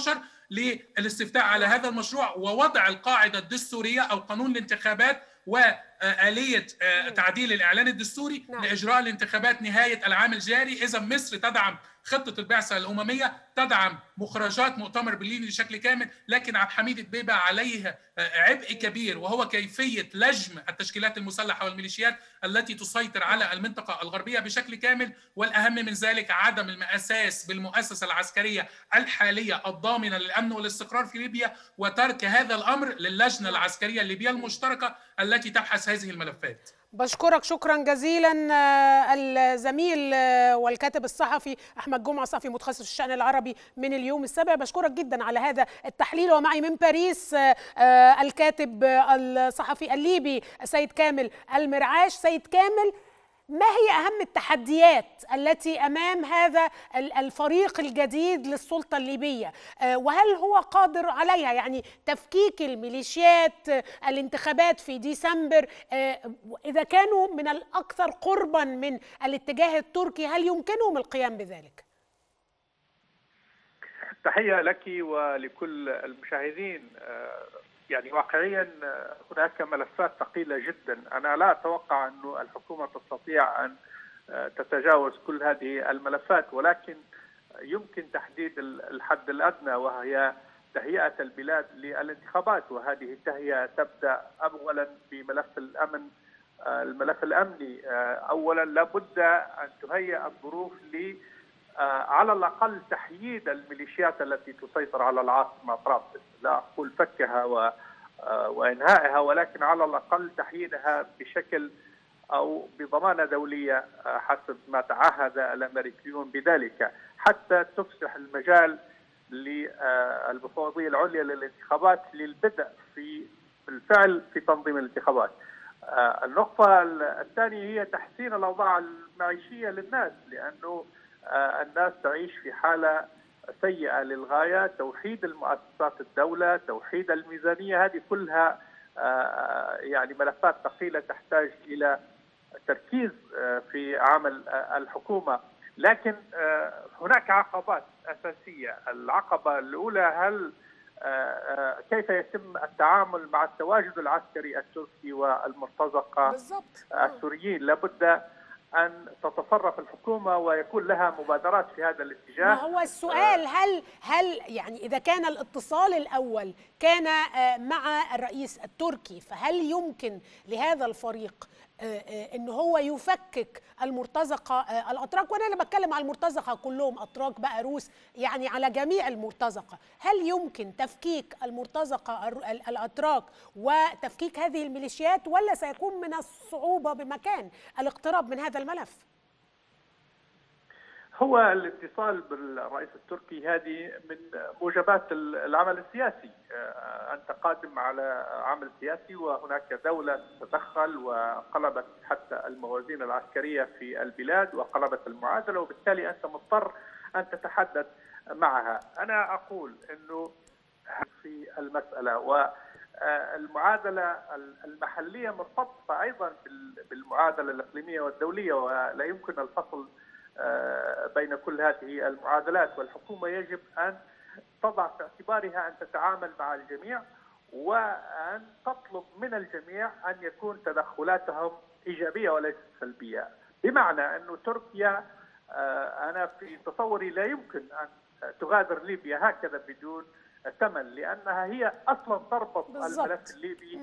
للاستفتاء على هذا المشروع ووضع القاعده الدستوريه او قانون الانتخابات وآلية تعديل الإعلان الدستوري نعم. لإجراء الانتخابات نهاية العام الجاري إذا مصر تدعم خطة البعثة الأممية تدعم مخرجات مؤتمر برلين بشكل كامل لكن عبد الحميد دبيبة عليه عبء كبير وهو كيفية لجم التشكيلات المسلحة والميليشيات التي تسيطر على المنطقة الغربية بشكل كامل والأهم من ذلك عدم المأساس بالمؤسسة العسكرية الحالية الضامنة للأمن والاستقرار في ليبيا وترك هذا الأمر للجنة العسكرية الليبية المشتركة التي تبحث هذه الملفات بشكرك شكرا جزيلا آه، الزميل آه، والكاتب الصحفي احمد جمعه صحفي متخصص في الشان العربي من اليوم السابع بشكرك جدا على هذا التحليل ومعي من باريس آه، آه، الكاتب آه، الصحفي الليبي سيد كامل المرعاش سيد كامل ما هي اهم التحديات التي امام هذا ال- الفريق الجديد للسلطه الليبيه آه، وهل هو قادر عليها يعني تفكيك الميليشيات آه، الانتخابات في ديسمبر آه، اذا كانوا من الاكثر قربا من الاتجاه التركي هل يمكنهم القيام بذلك تحية لك ولكل المشاهدين آه، يعني واقعيا آه، هناك ملفات ثقيلة جدا أنا لا أتوقع أن الحكومة تستطيع أن آه، تتجاوز كل هذه الملفات ولكن يمكن تحديد ال- الحد الأدنى وهي تهيئة البلاد للانتخابات وهذه التهيئة تبدأ أولا بملف الأمن آه، الملف الأمني آه، أولا لابد أن تهيئ الظروف ل آه، على الاقل تحييد الميليشيات التي تسيطر على العاصمه طرابلس، لا اقول فكها و آه، وانهائها ولكن على الاقل تحييدها بشكل او بضمانه دوليه آه، حسب ما تعهد الامريكيون بذلك حتى تفسح المجال للمفوضيه العليا للانتخابات للبدء في بالفعل في تنظيم الانتخابات. آه، النقطة الثانية هي تحسين الأوضاع المعيشية للناس لأنه آه، الناس تعيش في حالة سيئة للغاية توحيد المؤسسات الدولة توحيد الميزانية هذه كلها آه، يعني ملفات ثقيلة تحتاج إلى تركيز آه، في عمل آه، الحكومة لكن آه، هناك عقبات أساسية العقبة الأولى هل آه، آه، كيف يتم التعامل مع التواجد العسكري التركي والمرتزقة بالضبط السوريين لابد أن تتصرف الحكومة ويكون لها مبادرات في هذا الاتجاه ما هو السؤال هل هل يعني اذا كان الاتصال الاول كان آه، مع الرئيس التركي فهل يمكن لهذا الفريق آه، آه، ان هو يفكك المرتزقه آه، الاتراك وانا لا بتكلم على المرتزقه كلهم اتراك بقى روس يعني على جميع المرتزقه هل يمكن تفكيك المرتزقه الر- ال- الاتراك وتفكيك هذه الميليشيات ولا سيكون من الصعوبه بمكان الاقتراب من هذا الملف هو الاتصال بالرئيس التركي هذه من موجبات العمل السياسي آه، أنت قادم على عمل سياسي وهناك دولة تدخل وقلبت حتى الموازين العسكرية في البلاد وقلبت المعادلة وبالتالي أنت مضطر أن تتحدث معها أنا أقول أنه في المسألة والمعادلة المحلية مرتبطة أيضا بال- بالمعادلة الإقليمية والدولية ولا يمكن الفصل آه، بين كل هذه المعادلات والحكومة يجب أن تضع في اعتبارها أن تتعامل مع الجميع وأن تطلب من الجميع أن يكون تدخلاتهم إيجابية وليست سلبية بمعنى أن تركيا آه، أنا في تصوري لا يمكن أن تغادر ليبيا هكذا بدون ثمن لأنها هي أصلا تربط بالضبط. الملف الليبي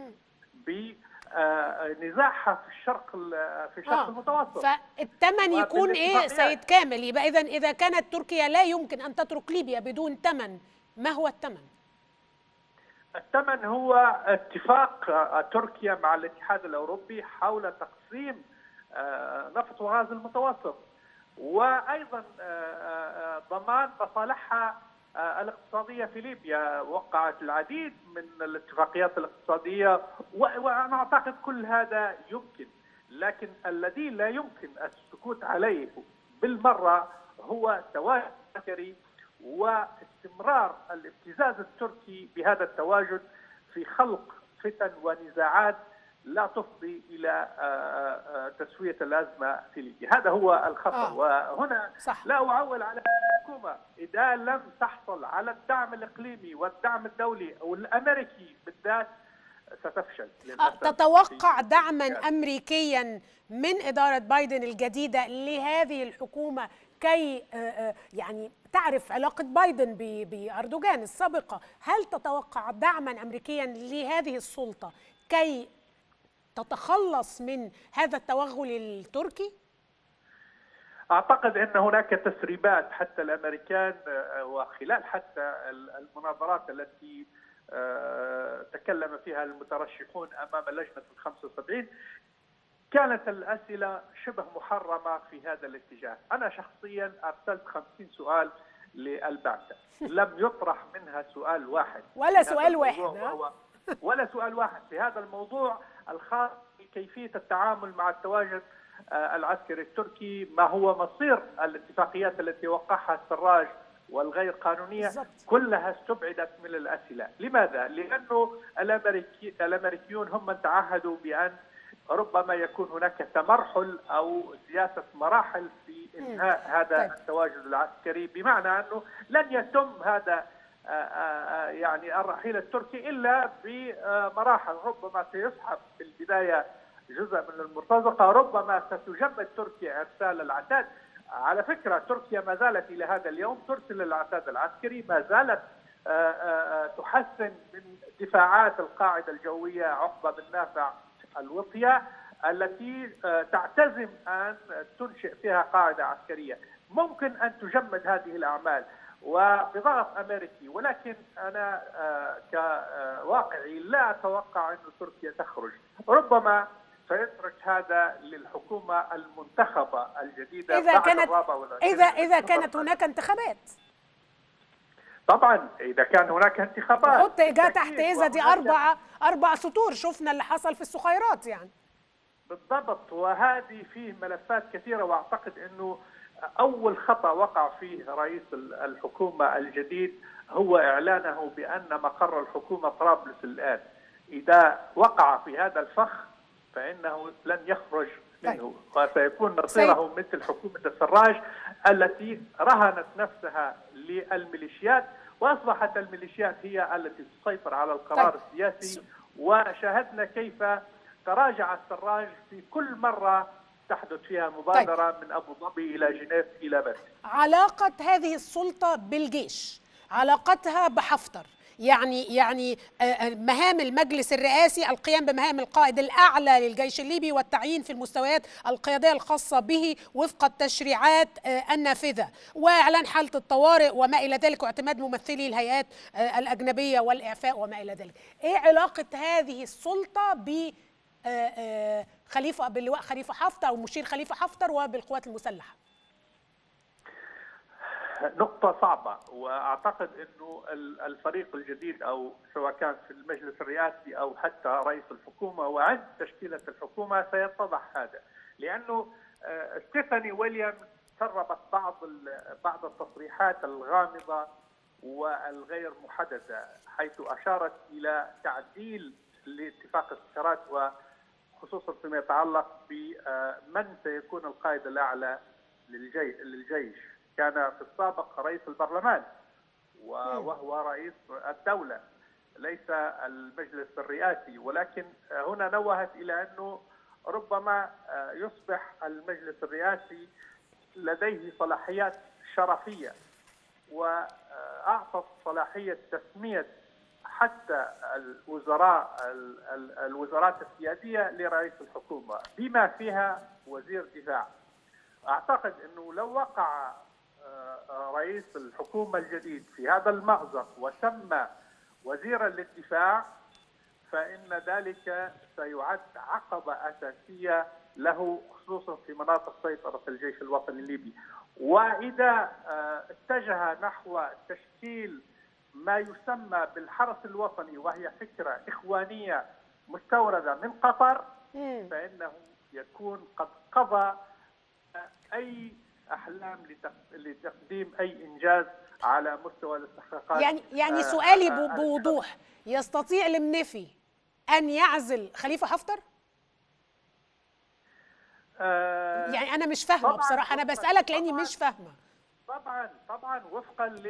بنزاعها في الشرق ال- في الشرق آه، المتوسط فالثمن يكون ايه وبالاتفاقيات. سيد كامل يبقى اذا اذا كانت تركيا لا يمكن ان تترك ليبيا بدون ثمن ما هو الثمن الثمن هو اتفاق آه، تركيا مع الاتحاد الاوروبي حول تقسيم آه، نفط وغاز المتوسط وايضا آه، آه، ضمان مصالحها آه، الاقتصاديه في ليبيا وقعت العديد من الاتفاقيات الاقتصاديه و- وانا اعتقد كل هذا يمكن لكن الذي لا يمكن السكوت عليه بالمره هو تواجد عسكري واستمرار الابتزاز التركي بهذا التواجد في خلق فتن ونزاعات لا تفضي الى تسويه الازمه في ليبيا، هذا هو الخطر آه. وهنا صح. لا اعول على الحكومه اذا لم تحصل على الدعم الاقليمي والدعم الدولي او الامريكي بالذات ستفشل آه، للأسف. تتوقع دعما امريكيا من اداره بايدن الجديده لهذه الحكومه كي آه، آه، يعني تعرف علاقه بايدن ب- باردوغان السابقه هل تتوقع دعما امريكيا لهذه السلطه كي تتخلص من هذا التوغل التركي اعتقد ان هناك تسريبات حتى الامريكان آه، وخلال حتى المناظرات التي آه، تكلم فيها المترشحون امام لجنه ال 75 كانت الاسئله شبه محرمه في هذا الاتجاه، انا شخصيا ارسلت 50 سؤال للبعثه، لم يطرح منها سؤال واحد ولا في هذا سؤال الموضوع واحد، ها؟ وهو ولا سؤال واحد في هذا الموضوع الخاص بكيفيه التعامل مع التواجد آه، العسكري التركي، ما هو مصير الاتفاقيات التي وقعها السراج والغير قانونيه بالضبط. كلها استبعدت من الاسئله، لماذا؟ لانه الامريكي الامريكيون هم من تعهدوا بان ربما يكون هناك تمرحل او سياسه مراحل في انهاء هذا طيب. التواجد العسكري بمعنى انه لن يتم هذا آه، آه، يعني الرحيل التركي الا بمراحل ربما سيسحب في البدايه جزء من المرتزقه ربما ستجمد تركيا ارسال العتاد على فكره تركيا ما زالت الى هذا اليوم ترسل العتاد العسكري ما زالت آه، آه، آه، تحسن من دفاعات القاعده الجويه عقبه بن نافع الوطيه التي آه، تعتزم ان تنشئ فيها قاعده عسكريه ممكن ان تجمد هذه الاعمال وبضغط امريكي ولكن انا آه، كواقعي لا اتوقع ان تركيا تخرج ربما سيترك هذا للحكومه المنتخبه الجديده اذا بعد كانت الرابع والعشرين اذا اذا من كانت أكتوبر. هناك انتخابات طبعا اذا كان هناك انتخابات حط جا بالتأكيد. تحت اذا دي وهناك- اربع اربع سطور شفنا اللي حصل في السخيرات يعني بالضبط وهذه فيه ملفات كثيرة وأعتقد أنه أول خطأ وقع فيه رئيس ال- الحكومة الجديد هو إعلانه بأن مقر الحكومة طرابلس الآن إذا وقع في هذا الفخ فإنه لن يخرج منه وسيكون مصيره مثل حكومة السراج التي رهنت نفسها للميليشيات وأصبحت الميليشيات هي التي تسيطر على القرار طيب. السياسي وشاهدنا كيف تراجع السراج في كل مرة تحدث فيها مبادرة من أبو ظبي إلى جنيف إلى بس علاقة هذه السلطة بالجيش علاقتها بحفتر يعني يعني آه، آه، مهام المجلس الرئاسي القيام بمهام القائد الاعلى للجيش الليبي والتعيين في المستويات القياديه الخاصه به وفق التشريعات آه، النافذه واعلان حاله الطوارئ وما الى ذلك واعتماد ممثلي الهيئات آه، الاجنبيه والاعفاء وما الى ذلك. ايه علاقه هذه السلطه ب آه، آه، خليفه باللواء خليفه حفتر او مشير خليفه حفتر وبالقوات المسلحه؟ نقطة صعبة وأعتقد أنه ال- الفريق الجديد أو سواء كان في المجلس الرئاسي أو حتى رئيس الحكومة وعند تشكيلة الحكومة سيتضح هذا لأنه آه، ستيفاني ويليامز سربت بعض ال- بعض التصريحات الغامضة والغير محددة حيث أشارت إلى تعديل لاتفاق السكرات وخصوصا فيما يتعلق بمن سيكون القائد الأعلى للجي للجيش كان في السابق رئيس البرلمان و- وهو رئيس الدولة ليس المجلس الرئاسي ولكن هنا نوهت إلى أنه ربما يصبح المجلس الرئاسي لديه صلاحيات شرفية وأعطت صلاحية تسمية حتى الوزراء ال- ال- الوزارات السيادية لرئيس الحكومة بما فيها وزير دفاع أعتقد أنه لو وقع آه، رئيس الحكومة الجديد في هذا المأزق وسمى وزيرا للدفاع فإن ذلك سيعد عقبة أساسية له خصوصا في مناطق سيطرة الجيش الوطني الليبي وإذا آه، اتجه نحو تشكيل ما يسمى بالحرس الوطني وهي فكرة إخوانية مستوردة من قطر مم. فإنه يكون قد قضى أي أحلام لتق- لتقديم أي إنجاز على مستوى الاستحقاقات يعني يعني آه، سؤالي آه، ب- بوضوح يستطيع المنفي ان يعزل خليفه حفتر؟ آه، يعني انا مش فاهمه طبعاً، بصراحه انا طبعاً، بسالك لاني طبعاً. مش فاهمه طبعا طبعا وفقا ل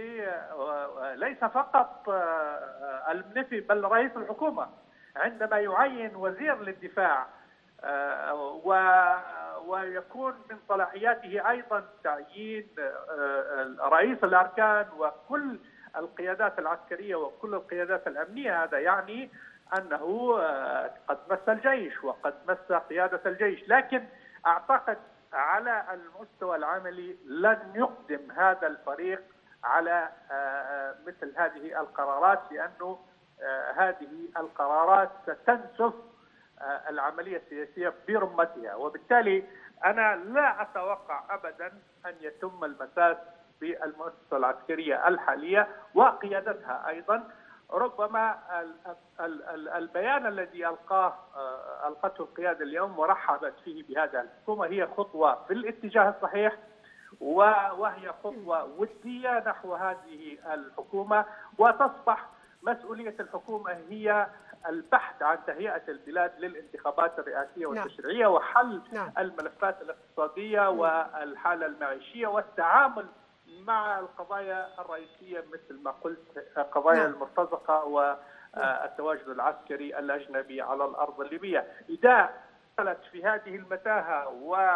ليس فقط آه، المنفي بل رئيس الحكومه عندما يعين وزير للدفاع آه، و- ويكون من صلاحياته ايضا تعيين آه، رئيس الاركان وكل القيادات العسكريه وكل القيادات الامنيه هذا يعني انه آه، قد مس الجيش وقد مس قياده الجيش لكن اعتقد على المستوى العملي لن يقدم هذا الفريق على آه، آه، مثل هذه القرارات لانه آه، هذه القرارات ستنسف آه، العمليه السياسيه برمتها وبالتالي انا لا اتوقع ابدا ان يتم المساس بالمؤسسه العسكريه الحاليه وقيادتها ايضا ربما ال- ال- ال- البيان الذي القاه آه، القته القياده اليوم ورحبت فيه بهذا الحكومه هي خطوه في الاتجاه الصحيح و- وهي خطوه وديه نحو هذه الحكومه وتصبح مسؤوليه الحكومه هي البحث عن تهيئه البلاد للانتخابات الرئاسيه نعم. والتشريعيه وحل نعم. الملفات الاقتصاديه والحاله المعيشيه والتعامل مع القضايا الرئيسيه مثل ما قلت قضايا نعم. المرتزقه والتواجد العسكري الاجنبي على الارض الليبيه اذا دخلت في هذه المتاهه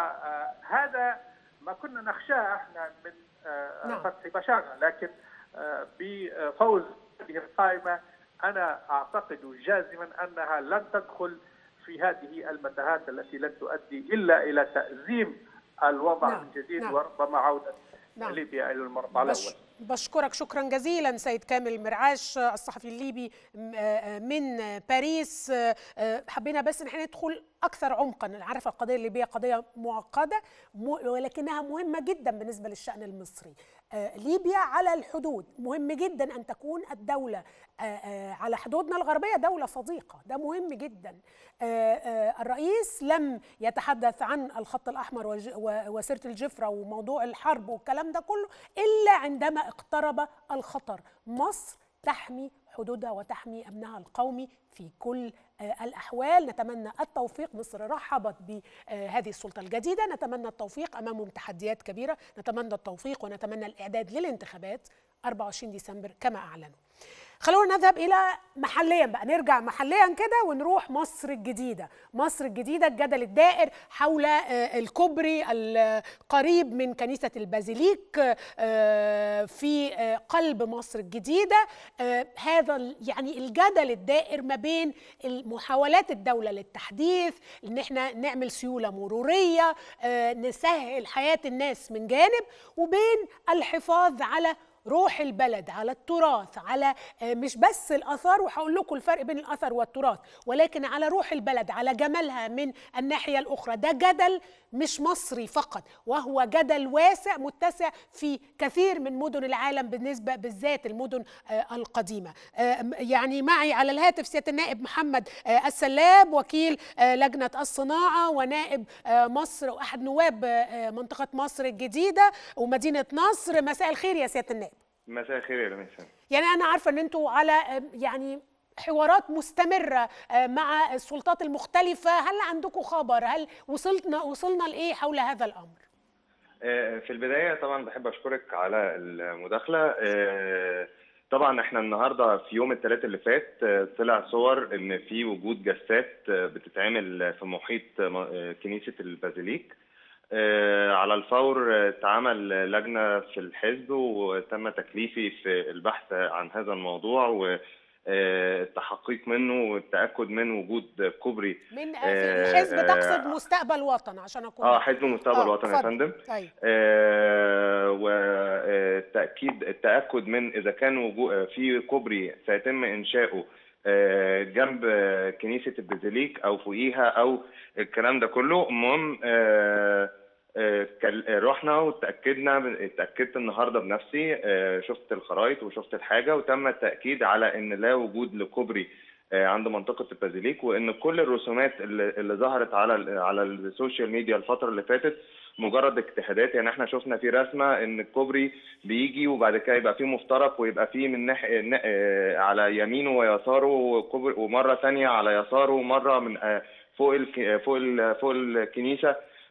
وهذا ما كنا نخشاه احنا من آه، نعم. فتح بشاغه لكن آه، بفوز هذه القائمه انا اعتقد جازما انها لن تدخل في هذه المتاهات التي لن تؤدي الا الى تازيم الوضع نعم. من جديد نعم. وربما عوده نعم. ليبيا الى المربع بش الاول بشكرك شكرا جزيلا سيد كامل مرعاش الصحفي الليبي م- آه، من باريس آه، آه، حبينا بس ان احنا ندخل اكثر عمقا أنا عارفه القضيه الليبيه قضيه معقده م- ولكنها مهمه جدا بالنسبه للشان المصري آه، ليبيا على الحدود مهم جدا ان تكون الدوله آه، آه، على حدودنا الغربيه دوله صديقه ده مهم جدا آه، آه، الرئيس لم يتحدث عن الخط الاحمر وج- و- وسيره الجفره وموضوع الحرب والكلام ده كله الا عندما اقترب الخطر مصر تحمي حدودها وتحمي امنها القومي في كل آه، الاحوال نتمنى التوفيق مصر رحبت بهذه السلطه الجديده نتمنى التوفيق امامهم تحديات كبيره نتمنى التوفيق ونتمنى الاعداد للانتخابات 24 ديسمبر كما اعلنوا خلونا نذهب الى محليا بقى نرجع محليا كده ونروح مصر الجديده مصر الجديده الجدل الدائر حول آه، الكوبري القريب من كنيسه البازيليك آه، في آه، قلب مصر الجديده آه، هذا ال- يعني الجدل الدائر ما بين محاولات الدوله للتحديث ان احنا نعمل سيوله مروريه آه، نسهل حياه الناس من جانب وبين الحفاظ على روح البلد على التراث على آه، مش بس الاثار وهقول لكم الفرق بين الاثر والتراث ولكن على روح البلد على جمالها من الناحيه الاخرى ده جدل مش مصري فقط وهو جدل واسع متسع في كثير من مدن العالم بالنسبه بالذات المدن آه، القديمه آه، م- يعني معي على الهاتف سياده النائب محمد آه، السلاب وكيل آه، لجنه الصناعه ونائب آه، مصر واحد نواب آه، منطقه مصر الجديده ومدينه نصر مساء الخير يا سياده النائب مساء الخير يا لميسان يعني انا عارفه ان انتوا على آه، يعني حوارات مستمرة آه، مع السلطات المختلفة هل عندكم خبر هل وصلنا وصلنا لإيه حول هذا الأمر آه، في البداية طبعا بحب أشكرك على المداخلة آه، طبعا احنا النهارده في يوم الثلاث اللي فات آه، طلع صور ان في وجود جسات آه، بتتعمل في محيط آه، كنيسة البازيليك آه، على الفور آه، اتعمل لجنة في الحزب وتم تكليفي في البحث عن هذا الموضوع والتحقيق منه والتأكد من وجود كوبري من آه، آه، في الحزب آه، تقصد مستقبل وطن عشان أكون اه حزب مستقبل آه، وطني يا اتفضل. فندم أيوة. آه، والتأكيد التأكد من إذا كان وجو- في كوبري سيتم إنشاؤه آه، جنب آه، كنيسة البازيليك أو فوقيها أو الكلام ده كله المهم آه، آه، كل- رحنا وتأكدنا اتأكدت النهاردة بنفسي آه، شفت الخرائط وشفت الحاجة وتم التأكيد على إن لا وجود لكوبري آه، عند منطقة البازيليك وإن كل الرسومات اللي, اللي ظهرت على ال- على السوشيال ميديا الفترة اللي فاتت مجرد اجتهادات يعني احنا شفنا في رسمه ان الكوبري بيجي وبعد كده يبقى فيه مفترق ويبقى فيه من ناحيه نا- آه، على يمينه ويساره كوبري ومره ثانيه على يساره ومره من آه، فوق الك... فوق ال... فوق الكنيسه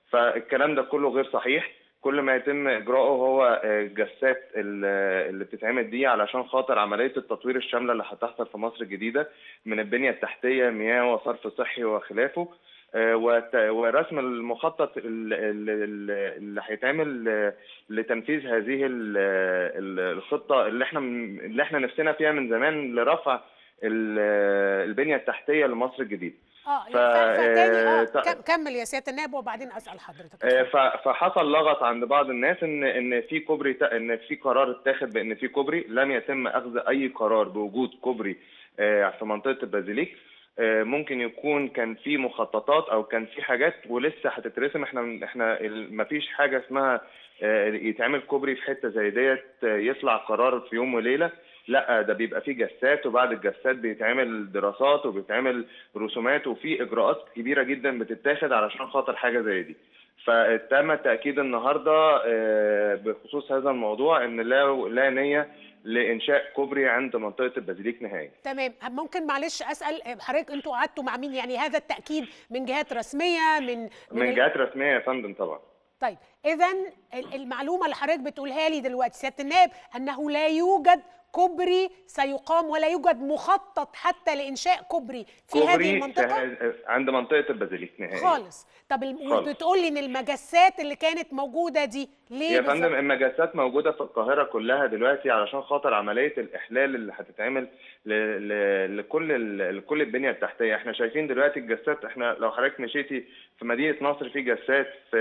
فالكلام ده كله غير صحيح كل ما يتم اجراؤه هو آه، جسات ال- اللي بتتعمل دي علشان خاطر عمليه التطوير الشامله اللي هتحصل في مصر الجديده من البنيه التحتيه مياه وصرف صحي وخلافه آه، وت- ورسم المخطط ال- ال- ال- اللي هيتعمل آه، لتنفيذ هذه ال- ال- الخطه اللي احنا من- اللي احنا نفسنا فيها من زمان لرفع ال- البنيه التحتيه لمصر الجديده اه ف- ف... فتاني اه آه، ت- كم- كمل يا سياده النائب وبعدين اسال حضرتك آه، ف- فحصل لغط عند بعض الناس ان ان في كوبري ت- ان في قرار اتاخد بان في كوبري لم يتم اخذ اي قرار بوجود كوبري آه، في منطقه البازيليك آه، ممكن يكون كان في مخططات او كان في حاجات ولسه هتترسم احنا احنا ما فيش حاجه اسمها آه، يتعمل كوبري في حته زي ديت آه، يطلع قرار في يوم وليله لا ده بيبقى فيه جسات وبعد الجسات بيتعمل دراسات وبيتعمل رسومات وفي اجراءات كبيره جدا بتتاخد علشان خاطر حاجه زي دي فتم تاكيد النهارده آه، بخصوص هذا الموضوع ان لا لا نيه لانشاء كوبري عند منطقه البازيليك نهائي تمام ممكن معلش اسال حضرتك انتوا قعدتوا مع مين يعني هذا التاكيد من جهات رسميه من من, من ال- جهات رسميه يا فندم طبعا طيب اذا المعلومه اللي حضرتك بتقولها لي دلوقتي سياده النائب انه لا يوجد كوبري سيقام ولا يوجد مخطط حتى لانشاء كوبري في هذه كوبري المنطقه في- عند منطقه البازيليك نهائي خالص طب الم- خالص. بتقول لي ان المجسات اللي كانت موجوده دي ليه يا بالظبط؟ فندم المجسات موجودة في القاهرة كلها دلوقتي علشان خاطر عملية الإحلال اللي هتتعمل ل... ل... لكل ال... لكل البنية التحتية، احنا شايفين دلوقتي الجسات احنا لو حضرتك مشيتي في مدينة نصر في جسات في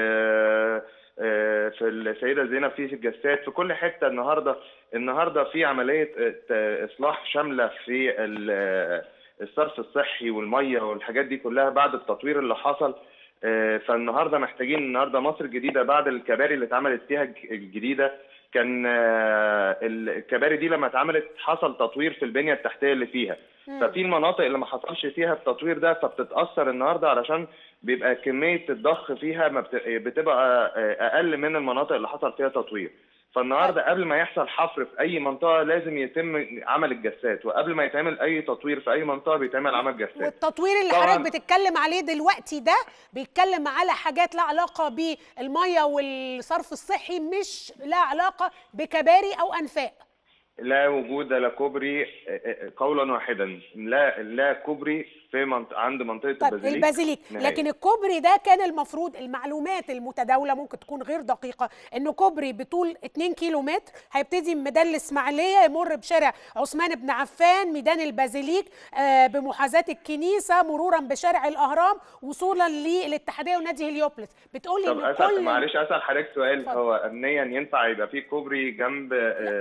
آه، في السيدة زينب في جسات في كل حتة النهاردة النهاردة في عملية آه، إصلاح شاملة في ال- الصرف الصحي والمية والحاجات دي كلها بعد التطوير اللي حصل آه، فالنهارده محتاجين النهارده مصر الجديده بعد الكباري اللي اتعملت فيها الج- الجديده كان آه، الكباري دي لما اتعملت حصل تطوير في البنيه التحتيه اللي فيها ففي المناطق اللي ما حصلش فيها التطوير ده فبتتاثر النهارده علشان بيبقى كميه الضخ فيها ما بت- بتبقى آه، اقل من المناطق اللي حصل فيها تطوير فالنهارده قبل ما يحصل حفر في اي منطقه لازم يتم عمل الجسات وقبل ما يتعمل اي تطوير في اي منطقه بيتعمل عمل جسات والتطوير اللي طبعاً. حضرتك بتتكلم عليه دلوقتي ده بيتكلم على حاجات لها علاقه بالميه والصرف الصحي مش لها علاقه بكباري او انفاق لا وجود لكوبري قولا واحدا لا لا كوبري في منط... عند منطقه طيب البازيليك البازيليك نهائي. لكن الكوبري ده كان المفروض المعلومات المتداوله ممكن تكون غير دقيقه انه كوبري بطول 2 كيلو متر هيبتدي من ميدان الاسماعيليه يمر بشارع عثمان بن عفان ميدان البازيليك آه بمحاذاه الكنيسه مرورا بشارع الاهرام وصولا للاتحاديه ونادي هليوبلس بتقولي طب ان اسال كل معلش اسال حضرتك سؤال اتفضل. هو امنيا ينفع يبقى في كوبري جنب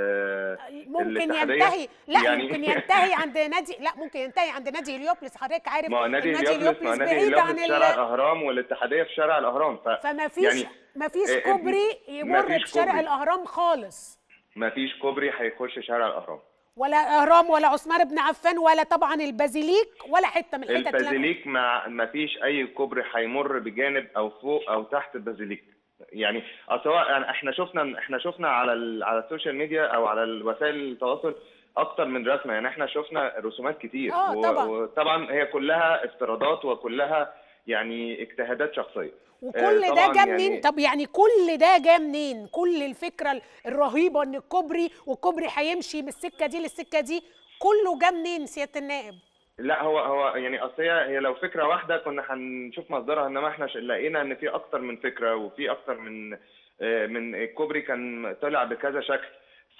آه ممكن الاتحادية؟ ينتهي لا يعني- ممكن ينتهي عند نادي لا ممكن ينتهي عند نادي هليوبلس حضرتك عارف ما هو نادي إن هليوبلس ما هو نادي بعيد عن هليوبلس في شارع ال... الاهرام والاتحاديه في شارع الاهرام ف... فما فيش يعني ما فيش آه، كوبري يمر مفيش بشارع كوبري. الاهرام خالص ما فيش كوبري هيخش شارع الاهرام ولا اهرام ولا عثمان بن عفان ولا طبعا البازيليك ولا حته من الحتت اللي أنا- البازيليك ما ما فيش اي كوبري هيمر بجانب او فوق او تحت البازيليك يعني اصل هو يعني احنا شفنا احنا شفنا على ال... على السوشيال ميديا او على وسائل التواصل اكتر من رسمه يعني احنا شفنا رسومات كتير آه، طبعاً. وطبعا هي كلها افتراضات وكلها يعني اجتهادات شخصيه وكل آه، ده طبعاً جه يعني- منين طب يعني كل ده جه منين كل الفكره الرهيبه ان الكوبري والكوبري هيمشي من السكه دي للسكه دي كله جه منين سياده النائب لا هو هو يعني اصل هي هي لو فكره واحده كنا هنشوف مصدرها انما احنا ش- لقينا ان في اكتر من فكره وفي اكتر من آه، من الكوبري كان طلع بكذا شكل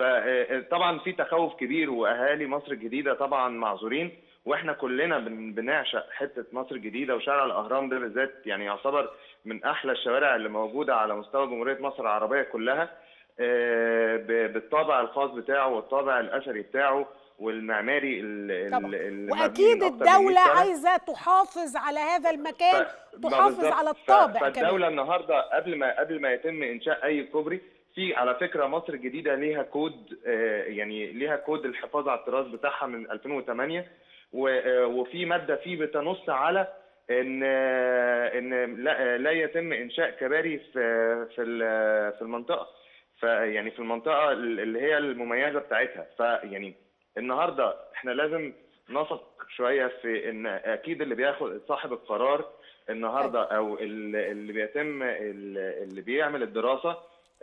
فطبعا في تخوف كبير واهالي مصر الجديده طبعا معذورين واحنا كلنا بن- بنعشق حته مصر الجديده وشارع الاهرام ده بالذات يعني يعتبر من احلى الشوارع اللي موجوده على مستوى جمهوريه مصر العربيه كلها آه، ب- بالطابع الخاص بتاعه والطابع الاثري بتاعه والمعماري ال- ال- طبعا اللي مبني واكيد من أكتر من 100 الدوله سنة. عايزه تحافظ على هذا المكان ف- ما تحافظ بالظبط. على ف- الطابع كمان فالدولة النهارده قبل ما قبل ما يتم انشاء اي كوبري في على فكرة مصر الجديدة ليها كود آه، يعني ليها كود الحفاظ على التراث بتاعها من 2008 و- آه، وفي مادة فيه بتنص على ان آه، ان لا, آه، لا يتم انشاء كباري في في ال- في المنطقة فيعني في المنطقة اللي هي المميزة بتاعتها فيعني النهارده احنا لازم نثق شويه في ان اكيد اللي بياخد صاحب القرار النهارده او اللي اللي بيتم اللي بيعمل الدراسه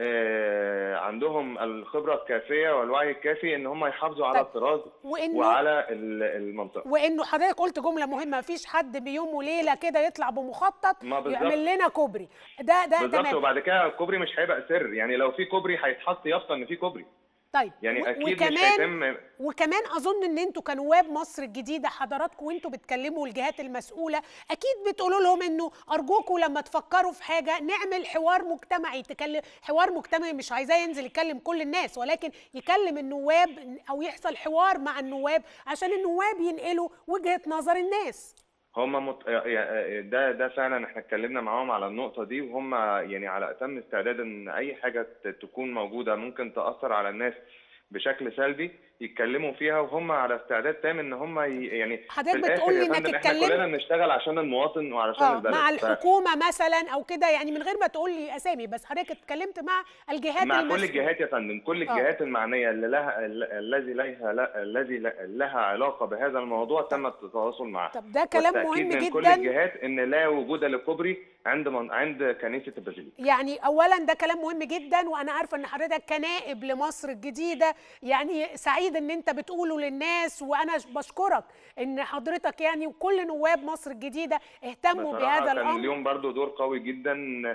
آه، عندهم الخبره الكافيه والوعي الكافي ان هم يحافظوا على طيب. الطراز وانه وعلى ال- المنطقه وانه حضرتك قلت جمله مهمه مفيش حد بيوم وليله كده يطلع بمخطط ما بالظبط. يعمل لنا كوبري ده ده بالظبط تمام وبعد كده الكوبري مش هيبقى سر يعني لو في كوبري هيتحط يافطه ان في كوبري طيب يعني و- اكيد مش وكمان هيتم وكمان اظن ان انتوا كنواب مصر الجديده حضراتكم وانتوا بتكلموا الجهات المسؤوله اكيد بتقولوا لهم انه ارجوكم لما تفكروا في حاجه نعمل حوار مجتمعي تكلم حوار مجتمعي مش عايزاه ينزل يكلم كل الناس ولكن يكلم النواب او يحصل حوار مع النواب عشان النواب ينقلوا وجهه نظر الناس هم مت... ده ده فعلا احنا اتكلمنا معاهم على النقطه دي وهم يعني على اتم استعداد ان اي حاجه ت- تكون موجوده ممكن تاثر على الناس بشكل سلبي يتكلموا فيها وهم على استعداد تام ان هم ي... يعني حضرتك في الآخر بتقول لي يا انك فندم احنا اتكلمت- كلنا بنشتغل عشان المواطن وعلشان اه البلد مع ف- الحكومه مثلا او كده يعني من غير ما تقول لي اسامي بس حضرتك اتكلمت مع الجهات مع كل المسؤولة. الجهات يا فندم كل آه. الجهات المعنيه اللي لها ال- الذي لها لا- الذي ل- لها علاقه بهذا الموضوع تم التواصل معها طب ده كلام والتأكيد مهم من كل جدا الجهات ان لا وجود لكوبري عند من... عند كنيسه البازيليك يعني اولا ده كلام مهم جدا وانا عارفه ان حضرتك كنائب لمصر الجديده يعني سعيد ان انت بتقوله للناس وانا بشكرك ان حضرتك يعني وكل نواب مصر الجديده اهتموا بصراحة بهذا كان الامر اليوم برضو دور قوي جدا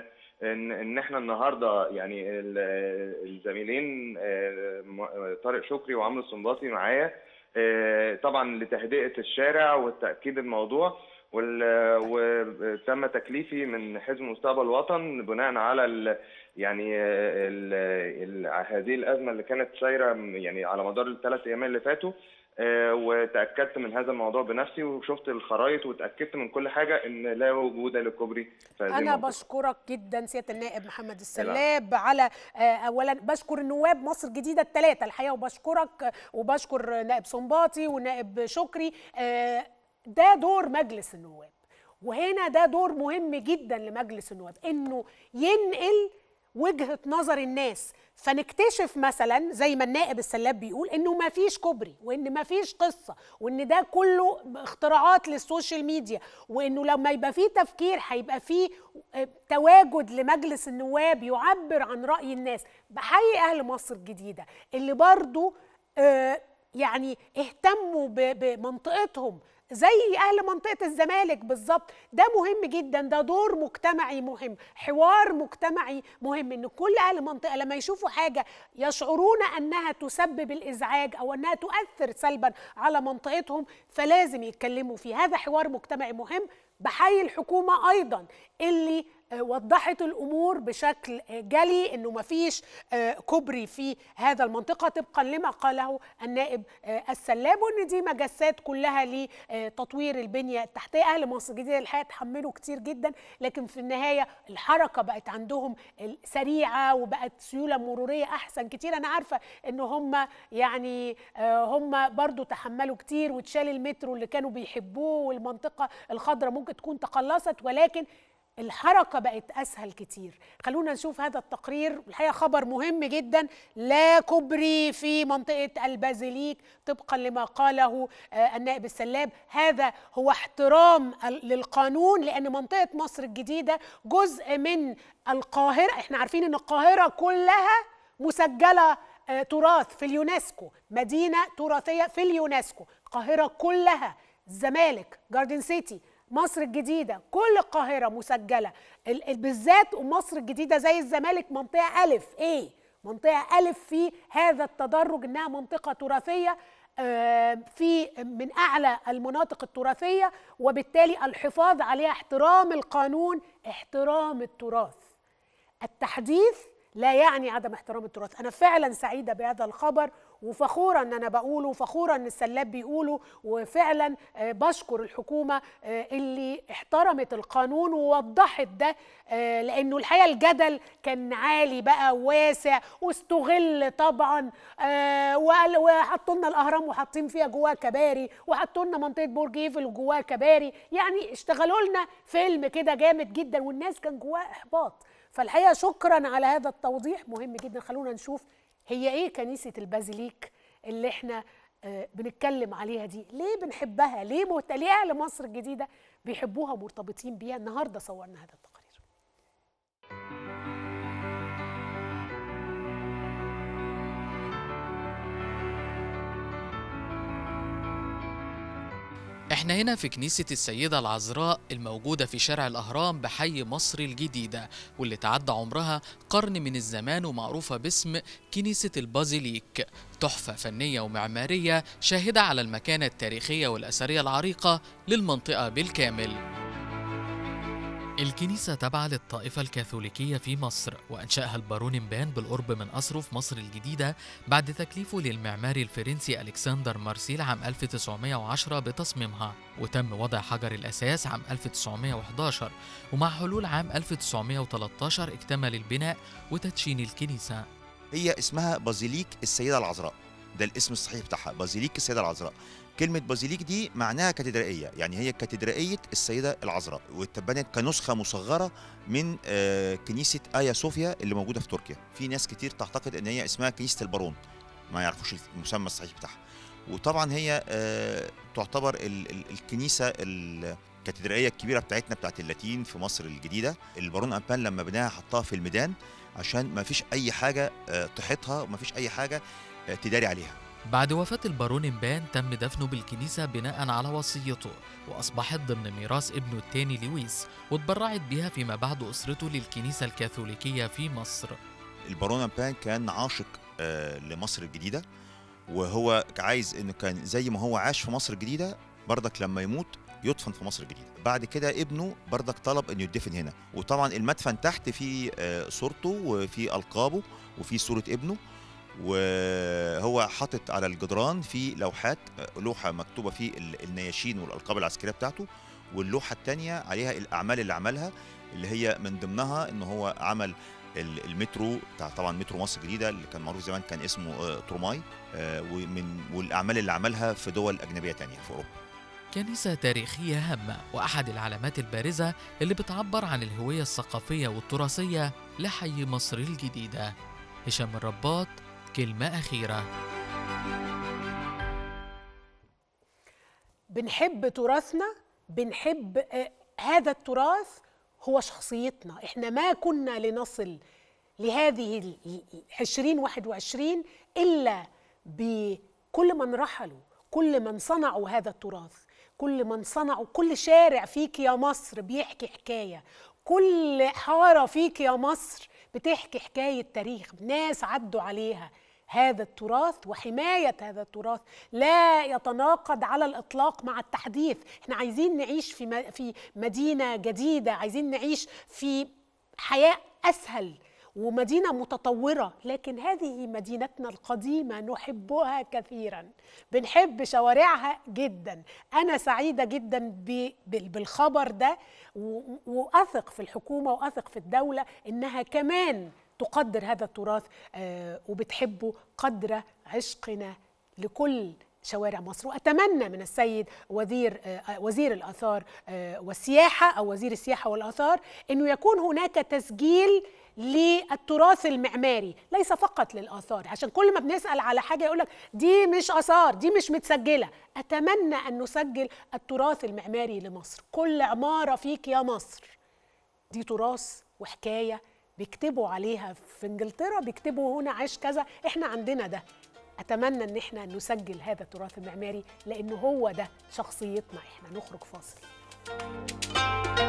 ان ان احنا النهارده يعني ال- الزميلين آه، م- طارق شكري وعمرو السنباطي معايا آه، طبعا لتهدئه الشارع وتاكيد الموضوع وال- وتم تكليفي من حزب مستقبل الوطن بناء على ال يعني ال ال هذه الازمه اللي كانت سايره يعني على مدار الثلاث ايام اللي فاتوا آه، وتاكدت من هذا الموضوع بنفسي وشفت الخرائط وتاكدت من كل حاجه ان لا وجود لكوبري في هذه انا المنطقة. بشكرك جدا سياده النائب محمد السلاب على آه، اولا بشكر النواب مصر الجديده الثلاثه الحقيقه وبشكرك آه، وبشكر نائب صنباطي ونائب شكري آه، ده دور مجلس النواب وهنا ده دور مهم جدا لمجلس النواب انه ينقل وجهه نظر الناس فنكتشف مثلا زي ما النائب السلاب بيقول انه ما فيش كوبري وان ما فيش قصه وان ده كله اختراعات للسوشيال ميديا وانه لما يبقى فيه تفكير هيبقى فيه آه، تواجد لمجلس النواب يعبر عن راي الناس بحيي اهل مصر الجديده اللي برضو آه، يعني اهتموا ب- بمنطقتهم زي اهل منطقه الزمالك بالظبط ده مهم جدا ده دور مجتمعي مهم حوار مجتمعي مهم ان كل اهل منطقه لما يشوفوا حاجه يشعرون انها تسبب الازعاج او انها تؤثر سلبا على منطقتهم فلازم يتكلموا فيه هذا حوار مجتمعي مهم بحيي الحكومه ايضا اللي آه، وضحت الامور بشكل آه، جلي انه مفيش آه، كوبري في هذا المنطقه طبقا لما قاله النائب آه، السلاب وان دي مجسات كلها لتطوير البنيه التحتيه اهل مصر الجديده الحقيقه تحملوا كتير جدا لكن في النهايه الحركه بقت عندهم سريعه وبقت سيوله مروريه احسن كتير انا عارفه ان هم يعني آه، هم برضو تحملوا كتير واتشال المترو اللي كانوا بيحبوه والمنطقه الخضراء ممكن تكون تقلصت ولكن الحركة بقت أسهل كتير خلونا نشوف هذا التقرير الحقيقة خبر مهم جدا لا كوبري في منطقة البازيليك طبقا لما قاله آه، النائب السلاب هذا هو احترام ال- للقانون لأن منطقة مصر الجديدة جزء من القاهرة احنا عارفين أن القاهرة كلها مسجلة آه، تراث في اليونسكو مدينة تراثية في اليونسكو القاهرة كلها الزمالك جاردن سيتي مصر الجديدة كل القاهرة مسجلة ال- ال- بالذات مصر الجديدة زي الزمالك منطقة ألف إيه منطقة ألف في هذا التدرج إنها منطقة تراثية آه، في من أعلى المناطق التراثية وبالتالي الحفاظ عليها احترام القانون احترام التراث التحديث لا يعني عدم احترام التراث انا فعلا سعيده بهذا الخبر وفخوره ان انا بقوله وفخوره ان السلاب بيقوله وفعلا آه، بشكر الحكومه آه، اللي احترمت القانون ووضحت ده آه، لانه الحقيقه الجدل كان عالي بقى واسع واستغل طبعا آه، وقال- وحطوا لنا الاهرام وحاطين فيها جواها كباري وحطوا لنا منطقه برج ايفل وجواها كباري يعني اشتغلوا لنا فيلم كده جامد جدا والناس كان جواها احباط فالحقيقه شكرا على هذا التوضيح مهم جدا خلونا نشوف هي ايه كنيسه البازيليك اللي احنا آه، بنتكلم عليها دي ليه بنحبها ليه مهت... ليه اهل مصر الجديده بيحبوها مرتبطين بيها النهارده صورنا هذا التقرير احنا هنا في كنيسة السيدة العذراء الموجودة في شارع الأهرام بحي مصر الجديدة واللي تعدى عمرها قرن من الزمان ومعروفة باسم كنيسة البازيليك تحفة فنية ومعمارية شاهدة على المكانة التاريخية والأثرية العريقة للمنطقة بالكامل الكنيسة تابعة للطائفة الكاثوليكية في مصر وأنشأها البارون مبان بالقرب من قصره في مصر الجديدة بعد تكليفه للمعماري الفرنسي ألكسندر مارسيل عام 1910 بتصميمها وتم وضع حجر الأساس عام 1911 ومع حلول عام 1913 اكتمل البناء وتدشين الكنيسة هي اسمها بازيليك السيدة العذراء ده الاسم الصحيح بتاعها بازيليك السيدة العذراء كلمة بازيليك دي معناها كاتدرائية يعني هي كاتدرائية السيدة العذراء واتبنت كنسخة مصغرة من آه، كنيسة آيا صوفيا اللي موجودة في تركيا في ناس كتير تعتقد ان هي اسمها كنيسة البارون ما يعرفوش المسمى الصحيح بتاعها وطبعا هي آه، تعتبر ال- ال- الكنيسة الكاتدرائية الكبيرة بتاعتنا بتاعت اللاتين في مصر الجديدة البارون أمبان لما بناها حطها في الميدان عشان ما فيش أي حاجة آه، تحيطها وما فيش أي حاجة آه، تداري عليها بعد وفاة البارون مبان تم دفنه بالكنيسة بناء على وصيته وأصبحت ضمن ميراث ابنه الثاني لويس واتبرعت بها فيما بعد أسرته للكنيسة الكاثوليكية في مصر البارون أمبان كان عاشق آه، لمصر الجديدة وهو عايز انه كان زي ما هو عاش في مصر الجديدة بردك لما يموت يدفن في مصر الجديدة بعد كده ابنه بردك طلب انه يدفن هنا وطبعا المدفن تحت فيه آه، صورته وفي ألقابه وفي صورة ابنه وهو حاطط على الجدران في لوحات آه، لوحة مكتوبة فيه ال- النياشين والألقاب العسكرية بتاعته واللوحة التانية عليها الأعمال اللي عملها اللي هي من ضمنها ان هو عمل ال- المترو بتاع طبعا مترو مصر الجديده اللي كان معروف زمان كان اسمه آه، تروماي آه، ومن والاعمال اللي عملها في دول اجنبيه تانية في اوروبا كنيسة تاريخية هامة وأحد العلامات البارزة اللي بتعبر عن الهوية الثقافية والتراثية لحي مصر الجديدة هشام الرباط كلمة أخيرة بنحب تراثنا بنحب آه، هذا التراث هو شخصيتنا احنا ما كنا لنصل لهذه ال- ال- 2021 الا بكل من رحلوا كل من صنعوا هذا التراث كل من صنعوا كل شارع فيك يا مصر بيحكي حكايه كل حاره فيك يا مصر بتحكي حكايه تاريخ ناس عدوا عليها هذا التراث وحماية هذا التراث لا يتناقض على الإطلاق مع التحديث احنا عايزين نعيش في م- في مدينة جديدة عايزين نعيش في حياة أسهل ومدينة متطورة لكن هذه مدينتنا القديمة نحبها كثيرا بنحب شوارعها جدا أنا سعيدة جدا ب- بال- بالخبر ده و- وأثق في الحكومة وأثق في الدولة إنها كمان تقدر هذا التراث آه، وبتحبه قدر عشقنا لكل شوارع مصر واتمنى من السيد وزير آه، وزير الاثار آه، والسياحه او وزير السياحه والاثار انه يكون هناك تسجيل للتراث المعماري ليس فقط للاثار عشان كل ما بنسال على حاجه يقول لك دي مش اثار دي مش متسجله اتمنى ان نسجل التراث المعماري لمصر كل عماره فيك يا مصر دي تراث وحكايه بيكتبوا عليها في انجلترا بيكتبوا هنا عاش كذا احنا عندنا ده اتمنى ان احنا نسجل هذا التراث المعماري لانه هو ده شخصيتنا احنا نخرج فاصل